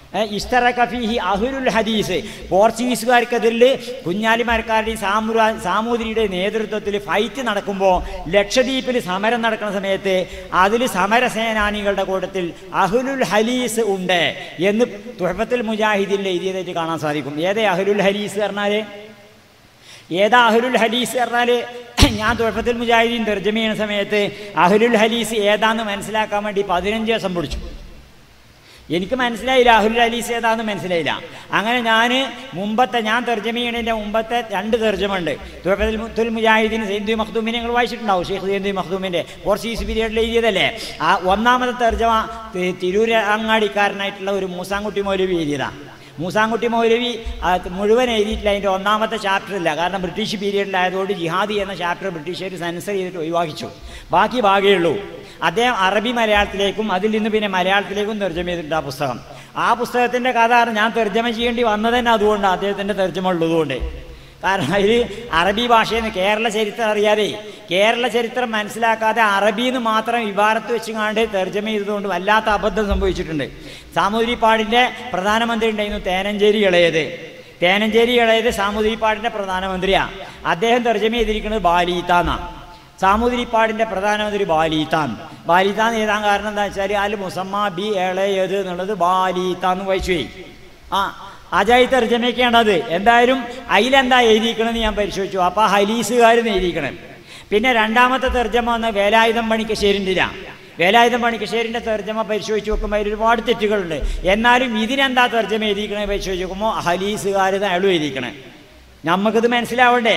ഇസ്തറ ഫീഹി അഹുലുൽ ഹദീസ് പോർച്ചുഗീസുകാർക്കെതിരിൽ കുഞ്ഞാലിമാർക്കാരുടെയും സാമുരാ സാമൂതിരിയുടെ നേതൃത്വത്തിൽ ഫൈറ്റ് നടക്കുമ്പോൾ ലക്ഷദ്വീപിൽ സമരം നടക്കുന്ന സമയത്ത് അതിൽ സമരസേനാനികളുടെ കൂട്ടത്തിൽ അഹുലുൽ ഹലീസ് ഉണ്ട് എന്ന് തുഹഫത്തിൽ മുജാഹിദിൽ എഴുതിയതായിട്ട് കാണാൻ സാധിക്കും ഏതേ അഹുലുൽ ഹലീസ് പറഞ്ഞാൽ ഏതാ അഹുലുൽ ഹദീസ് പറഞ്ഞാൽ ഞാൻ തുഴപ്പത്തിൽ മുജാഹിദീൻ തർജ്ജമ ചെയ്യുന്ന സമയത്ത് അഹുലുൽ ഹദീസ് ഏതാന്ന് മനസ്സിലാക്കാൻ വേണ്ടി പതിനഞ്ച് ദിവസം പിടിച്ചു എനിക്ക് മനസ്സിലായില്ല അഹുലുൽ ഹദീസ് ഏതാന്ന് മനസ്സിലായില്ല അങ്ങനെ ഞാൻ മുമ്പത്തെ ഞാൻ തർജ്ജമ ചെയ്യണതിൻ്റെ മുമ്പത്തെ രണ്ട് തർജ്ജമ ഉണ്ട് തുഴപ്പത്തിൽ തുൽ മുജാഹിദീൻ സൈന്ദു മഖ്ദൂമിനെ നിങ്ങൾ വായിച്ചിട്ടുണ്ടാവും ഷെയ്ഖ് സൈന്ദു മഖ്ദൂമിൻ്റെ പോർച്ചുഗീസ് പീരീഡിൽ എഴുതിയതല്ലേ ആ ഒന്നാമത്തെ തർജ്ജമ തി- തിരൂര് അങ്ങാടിക്കാരനായിട്ടുള്ള ഒരു മൂസാൻകുട്ടി മൗലവി എഴുതിയതാണ് മൂസാൻകുട്ടി മൗലവി ആ, മുഴുവൻ എഴുതിയിട്ടില്ല അതിൻ്റെ ഒന്നാമത്തെ ചാപ്റ്റർ ഇല്ല കാരണം ബ്രിട്ടീഷ് പീരീഡിലായതുകൊണ്ട് ജിഹാദി എന്ന ചാപ്റ്റർ ബ്രിട്ടീഷുകാർ സെൻസർ ചെയ്തിട്ട് ഒഴിവാക്കിച്ചു ബാക്കി ഭാഗമേ ഉള്ളൂ അദ്ദേഹം അറബി മലയാളത്തിലേക്കും അതിൽ നിന്ന് പിന്നെ മലയാളത്തിലേക്കും തർജ്ജമ ചെയ്തിട്ടുണ്ട് ആ പുസ്തകം ആ പുസ്തകത്തിൻ്റെ കഥ ഞാൻ തർജ്ജമ ചെയ്യേണ്ടി വന്നത് തന്നെ അതുകൊണ്ട് അദ്ദേഹത്തിൻ്റെ തർജ്ജമ ഉള്ളതുകൊണ്ട് കാരണം അതിൽ അറബി ഭാഷയിൽ നിന്ന് കേരള ചരിത്രം അറിയാതെ കേരള ചരിത്രം മനസ്സിലാക്കാതെ അറബിയിൽ നിന്ന് മാത്രം വിഭാരത്ത് വെച്ച് കാണ്ട് തർജ്ജമ ചെയ്തതുകൊണ്ട് വല്ലാത്ത അബദ്ധം സംഭവിച്ചിട്ടുണ്ട് സാമൂതിരിപ്പാടിൻ്റെ പ്രധാനമന്ത്രി ഉണ്ടായിരുന്നു തേനഞ്ചേരി ഇളയത് തേനഞ്ചേരി ഇളയത് സാമൂതിരിപ്പാടിൻ്റെ പ്രധാനമന്ത്രിയാണ് അദ്ദേഹം തർജ്ജമ ചെയ്തിരിക്കുന്നത് ബാലീത്താന്നാണ് സാമൂതിരിപ്പാടിൻ്റെ പ്രധാനമന്ത്രി ബാലീത്താൻ ബാലീത്താന്ന് എഴുതാൻ കാരണം എന്താ വെച്ചാൽ അൽ മുസമ്മ ബി ഏളയത് എന്നുള്ളത് ബാലീത്താന്ന് വായിച്ചു പോയി ആ അജായി തർജ്ജമയൊക്കെയാണ് അത് എന്തായാലും അതിലെന്താ എഴുതിക്കണമെന്ന് ഞാൻ പരിശോധിച്ചു അപ്പോൾ ഹലീസുകാരെന്ന് എഴുതിക്കണം പിന്നെ രണ്ടാമത്തെ തർജ്ജമ വന്ന് വേലായുധം പണിക്കശ്ശേരിൻ്റെ വേലായുധം പണിക്കശ്ശേരിൻ്റെ തർജ്ജമ പരിശോധിച്ച് നോക്കുമ്പോൾ അതിൽ ഒരുപാട് തെറ്റുകളുണ്ട് എന്നാലും ഇതിനെന്താ തർജ്ജമ എഴുതിക്കണേ പരിശോധിച്ച് നോക്കുമ്പോൾ ഹലീസുകാർ അയാളും എഴുതിക്കണേ നമുക്കിത് മനസ്സിലാവണ്ടേ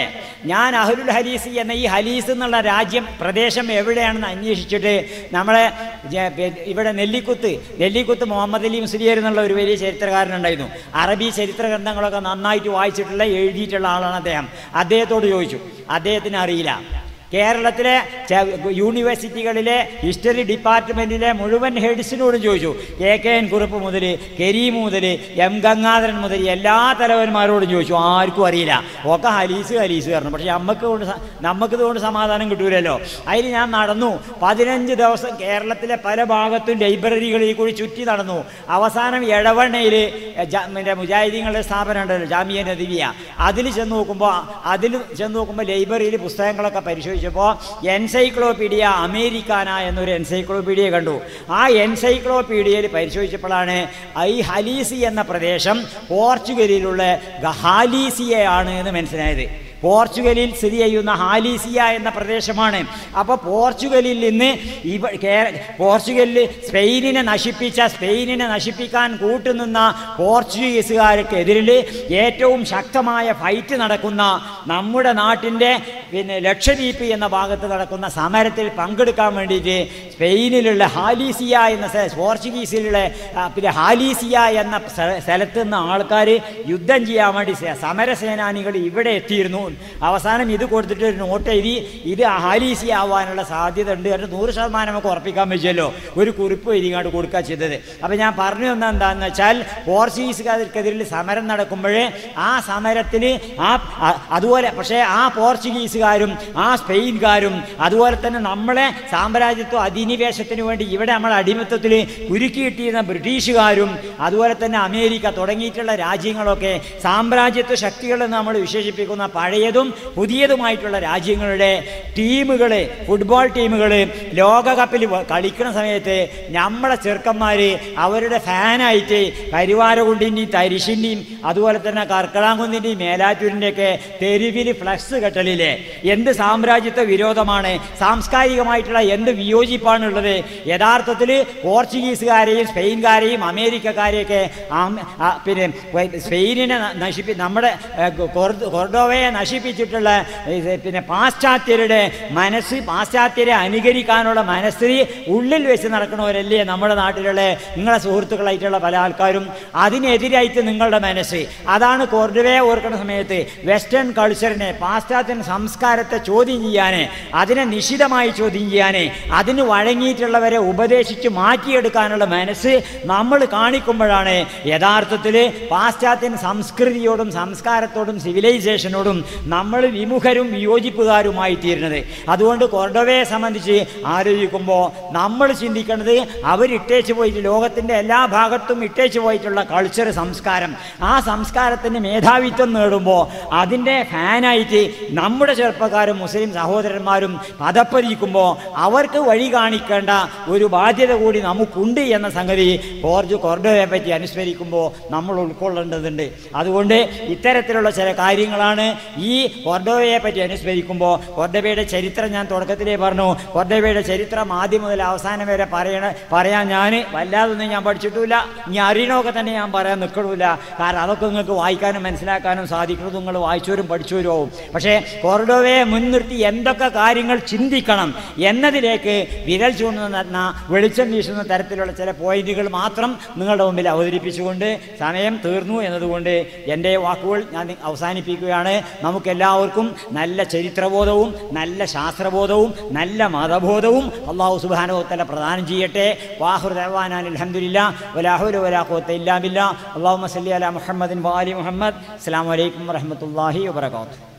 ഞാൻ അഹ്ലുൽ ഹലീസ് എന്ന ഈ ഹലീസ് എന്നുള്ള രാജ്യം പ്രദേശം എവിടെയാണെന്ന് അന്വേഷിച്ചിട്ട് നമ്മളെ ജ- പെ- ഇവിടെ നെല്ലിക്കുത്ത് നെല്ലിക്കുത്ത് മുഹമ്മദ് അലി മുസ്ലിയർ എന്നുള്ള ഒരു വലിയ ചരിത്രകാരനുണ്ടായിരുന്നു അറബി ചരിത്ര ഗ്രന്ഥങ്ങളൊക്കെ നന്നായിട്ട് വായിച്ചിട്ടുള്ള എഴുതിയിട്ടുള്ള ആളാണ് അദ്ദേഹം അദ്ദേഹത്തോട് ചോദിച്ചു അദ്ദേഹത്തിന് അറിയില്ല കേരളത്തിലെ ച- യൂണിവേഴ്സിറ്റികളിലെ ഹിസ്റ്ററി ഡിപ്പാർട്ട്മെൻറ്റിലെ മുഴുവൻ ഹെഡ്സിനോടും ചോദിച്ചു എ കെ എൻ കുറുപ്പ് മുതൽ കരീം മുതൽ എം ഗംഗാധരൻ മുതൽ എല്ലാ തലവന്മാരോടും ചോദിച്ചു ആർക്കും അറിയില്ല ഒക്കെ ഹലീസ് ഹലീസ് പറഞ്ഞു പക്ഷേ നമുക്ക് കൊണ്ട് സ- നമുക്ക് ഇതുകൊണ്ട് സമാധാനം കിട്ടൂലല്ലോ അതിന് ഞാൻ നടന്നു പതിനഞ്ച് ദിവസം കേരളത്തിലെ പല ഭാഗത്തും ലൈബ്രറികളിൽ കൂടി ചുറ്റി നടന്നു അവസാനം എടവണ്ണയിൽ മറ്റേ മുജാഹിദീങ്ങളുടെ സ്ഥാപനം ഉണ്ടല്ലോ ജാമിയ നദിവിയ അതിൽ ചെന്ന് നോക്കുമ്പോൾ അതിൽ ചെന്ന് നോക്കുമ്പോൾ ലൈബ്രറിയിൽ പുസ്തകങ്ങളൊക്കെ പരിശോധിച്ചപ്പോൾ എൻസൈക്ലോപീഡിയ അമേരിക്കാന എന്നൊരു എൻസൈക്ലോപീഡിയ കണ്ടു ആ എൻസൈക്ലോപീഡിയയിൽ പരിശോധിച്ചപ്പോഴാണ് ഈ ഹലീസി എന്ന പ്രദേശം പോർച്ചുഗലിലുള്ള ഗഹാലീസിയയാണ് എന്ന് മനസ്സിലായത് പോർച്ചുഗലിൽ സ്ഥിതി ചെയ്യുന്ന ഹാലീസിയ എന്ന പ്രദേശമാണ് അപ്പോൾ പോർച്ചുഗലിൽ നിന്ന് ഇവ കേ- പോർച്ചുഗലിൽ സ്പെയിനിനെ നശിപ്പിച്ച സ്പെയിനിനെ നശിപ്പിക്കാൻ കൂട്ടുനിന്ന പോർച്ചുഗീസുകാർക്കെതിരിൽ ഏറ്റവും ശക്തമായ ഫൈറ്റ് നടക്കുന്ന നമ്മുടെ നാട്ടിൻ്റെ പിന്നെ ലക്ഷദ്വീപ് എന്ന ഭാഗത്ത് നടക്കുന്ന സമരത്തിൽ പങ്കെടുക്കാൻ വേണ്ടിയിട്ട് സ്പെയിനിലുള്ള ഹാലീസിയ എന്ന സ്ഥ- പോർച്ചുഗീസിലുള്ള ആ, പിന്നെ ഹാലീസിയ എന്ന സ്ഥ- സ്ഥലത്ത് നിന്ന് ആൾക്കാർ യുദ്ധം ചെയ്യാൻ വേണ്ടി സേ- സമരസേനാനികൾ ഇവിടെ എത്തിയിരുന്നു അവസാനം ഇത് കൊടുത്തിട്ട് ഒരു നോട്ട് എഴുതി ഇത് ഹാലീസിയ ആവാനുള്ള സാധ്യത ഉണ്ട് കാരണം നൂറ് ശതമാനം നമുക്ക് ഉറപ്പിക്കാൻ പറ്റുമല്ലോ ഒരു കുറിപ്പ് എഴുതിങ്ങാണ്ട് കൊടുക്കുക ചെയ്തത് അപ്പം ഞാൻ പറഞ്ഞു തന്ന എന്താണെന്ന് വെച്ചാൽ പോർച്ചുഗീസുകാർക്കെതിരിൽ സമരം നടക്കുമ്പോൾ ആ സമരത്തിൽ ആ ആ- അതുപോലെ പക്ഷേ ആ പോർച്ചുഗീസുകാരും ആ സ്പെയിൻകാരും അതുപോലെ തന്നെ നമ്മളെ സാമ്രാജ്യത്വ അധിനിവേശത്തിന് വേണ്ടി ഇവിടെ നമ്മളെ അടിമത്തത്തിൽ കുരുക്കിയിട്ടിരുന്ന ബ്രിട്ടീഷുകാരും അതുപോലെ തന്നെ അമേരിക്ക തുടങ്ങിയിട്ടുള്ള രാജ്യങ്ങളൊക്കെ സാമ്രാജ്യത്വ ശക്തികളെന്ന് നമ്മൾ വിശേഷിപ്പിക്കുന്ന പഴയതും പുതിയതുമായിട്ടുള്ള രാജ്യങ്ങളുടെ ടീമുകൾ ഫുട്ബോൾ ടീമുകൾ ലോകകപ്പിൽ വ- കളിക്കുന്ന സമയത്ത് നമ്മളെ ചെറുക്കന്മാർ അവരുടെ ഫാനായിട്ട് കരുവാരകുണ്ടിൻ്റെയും തരിശിൻ്റെയും അതുപോലെ തന്നെ കർക്കടാങ്കുന്നിൻ്റെയും മേലാറ്റൂരിൻ്റെയൊക്കെ തെരുവിൽ ഫ്ലക്സ് കെട്ടലില്ലേ എന്ത് സാമ്രാജ്യത്വ വിരോധമാണ് സാംസ്കാരികമായിട്ടുള്ള എന്ത് വിയോജിപ്പാണുള്ളത് യഥാർത്ഥത്തിൽ പോർച്ചുഗീസുകാരെയും സ്പെയിൻകാരെയും അമേരിക്കക്കാരെയൊക്കെ ആം- ആ, പിന്നെ വ- സ്പെയിനിനെ ന- നശിപ്പി നമ്മുടെ ഏ, കൊർദ- കൊർഡോവയെ നശിപ്പിച്ചിട്ടുള്ള ഇത് പിന്നെ പാശ്ചാത്യരുടെ മനസ്സ് പാശ്ചാത്യരെ അനുകരിക്കാനുള്ള മനസ്സ് ഉള്ളിൽ വെച്ച് നടക്കണവരല്ലേ നമ്മുടെ നാട്ടിലുള്ള നിങ്ങളെ സുഹൃത്തുക്കളായിട്ടുള്ള പല ആൾക്കാരും അതിനെതിരായിട്ട് നിങ്ങളുടെ മനസ്സ് അതാണ് കോർഡോവയെ ഓർക്കുന്ന സമയത്ത് വെസ്റ്റേൺ കൾച്ചറിനെ പാശ്ചാത്യൻ സംസ്കാരത്തെ ചോദ്യം ചെയ്യാൻ അതിനെ നിശിതമായി ചോദ്യം ചെയ്യാൻ അതിന് വഴങ്ങിയിട്ടുള്ളവരെ ഉപദേശിച്ച് മാറ്റിയെടുക്കാനുള്ള മനസ്സ് നമ്മൾ കാണിക്കുമ്പോഴാണ് യഥാർത്ഥത്തിൽ പാശ്ചാത്യൻ സംസ്കൃതിയോടും സംസ്കാരത്തോടും സിവിലൈസേഷനോടും നമ്മൾ വിമുഖരും വിയോജിപ്പുകാരുമായി തീരുന്നത് അതുകൊണ്ട് കൊർഡോവയെ സംബന്ധിച്ച് ആലോചിക്കുമ്പോൾ നമ്മൾ ചിന്തിക്കേണ്ടത് അവരിട്ടേച്ച് പോയിട്ട് ലോകത്തിൻ്റെ എല്ലാ ഭാഗത്തും ഇട്ടേച്ച് പോയിട്ടുള്ള കൾച്ചർ സംസ്കാരം ആ സംസ്കാരത്തിന് മേധാവിത്വം നേടുമ്പോൾ അതിൻ്റെ ഫാനായിട്ട് നമ്മുടെ ചെറുപ്പക്കാരും മുസ്ലിം സഹോദരന്മാരും പദപ്പതിക്കുമ്പോൾ അവർക്ക് വഴി കാണിക്കേണ്ട ഒരു ബാധ്യത കൂടി നമുക്കുണ്ട് എന്ന സംഗതി കോർജ് കോർഡോയെ പറ്റി അനുസ്മരിക്കുമ്പോൾ നമ്മൾ ഉൾക്കൊള്ളേണ്ടതുണ്ട് അതുകൊണ്ട് ഇത്തരത്തിലുള്ള ചില കാര്യങ്ങളാണ് ഈ കോർഡോവയെ പറ്റി അനുസ്മരിക്കുമ്പോൾ കോർഡോവയുടെ ചരിത്രം ഞാൻ തുടക്കത്തിലേ പറഞ്ഞു കോർഡോവയുടെ ചരിത്രം ആദ്യം മുതൽ അവസാനം വരെ പറയണ പറയാൻ ഞാൻ വല്ലാതൊന്നും ഞാൻ പഠിച്ചിട്ടില്ല ഇനി അറിയണമൊക്കെ തന്നെ ഞാൻ പറയാൻ നിൽക്കണില്ല കാരണം അതൊക്കെ നിങ്ങൾക്ക് വായിക്കാനും മനസ്സിലാക്കാനും സാധിക്കുന്നത് നിങ്ങൾ വായിച്ചവരും പഠിച്ചവരും ആവും പക്ഷേ കോർഡോവയെ മുൻനിർത്തി എന്തൊക്കെ കാര്യങ്ങൾ ചിന്തിക്കണം എന്നതിലേക്ക് വിരൽ ചൂണ്ടുന്ന വെളിച്ചം വീശുന്ന തരത്തിലുള്ള ചില പോയിന്റുകൾ മാത്രം നിങ്ങളുടെ മുമ്പിൽ അവതരിപ്പിച്ചുകൊണ്ട് സമയം തീർന്നു എന്നതുകൊണ്ട് എൻ്റെ വാക്കുകൾ ഞാൻ അവസാനിപ്പിക്കുകയാണ് നമുക്കെല്ലാവർക്കും നല്ല ചരിത്രബോധവും നല്ല ശാസ്ത്രബോധവും നല്ല മതബോധവും അള്ളാഹു സുബാനോത്തല പ്രദാനം ചെയ്യട്ടെ വാഹുർവാനാൻ അലഹമില്ല വലാഹുല വലാഖുത്ത ഇല്ലാമില്ല അള്ളാഹു മസല്ലി അല മുഹമ്മദിൻ വാലി മുഹമ്മദ് അസ്സാം വലൈക്കും വറഹമത്തല്ലാഹി വാത്തു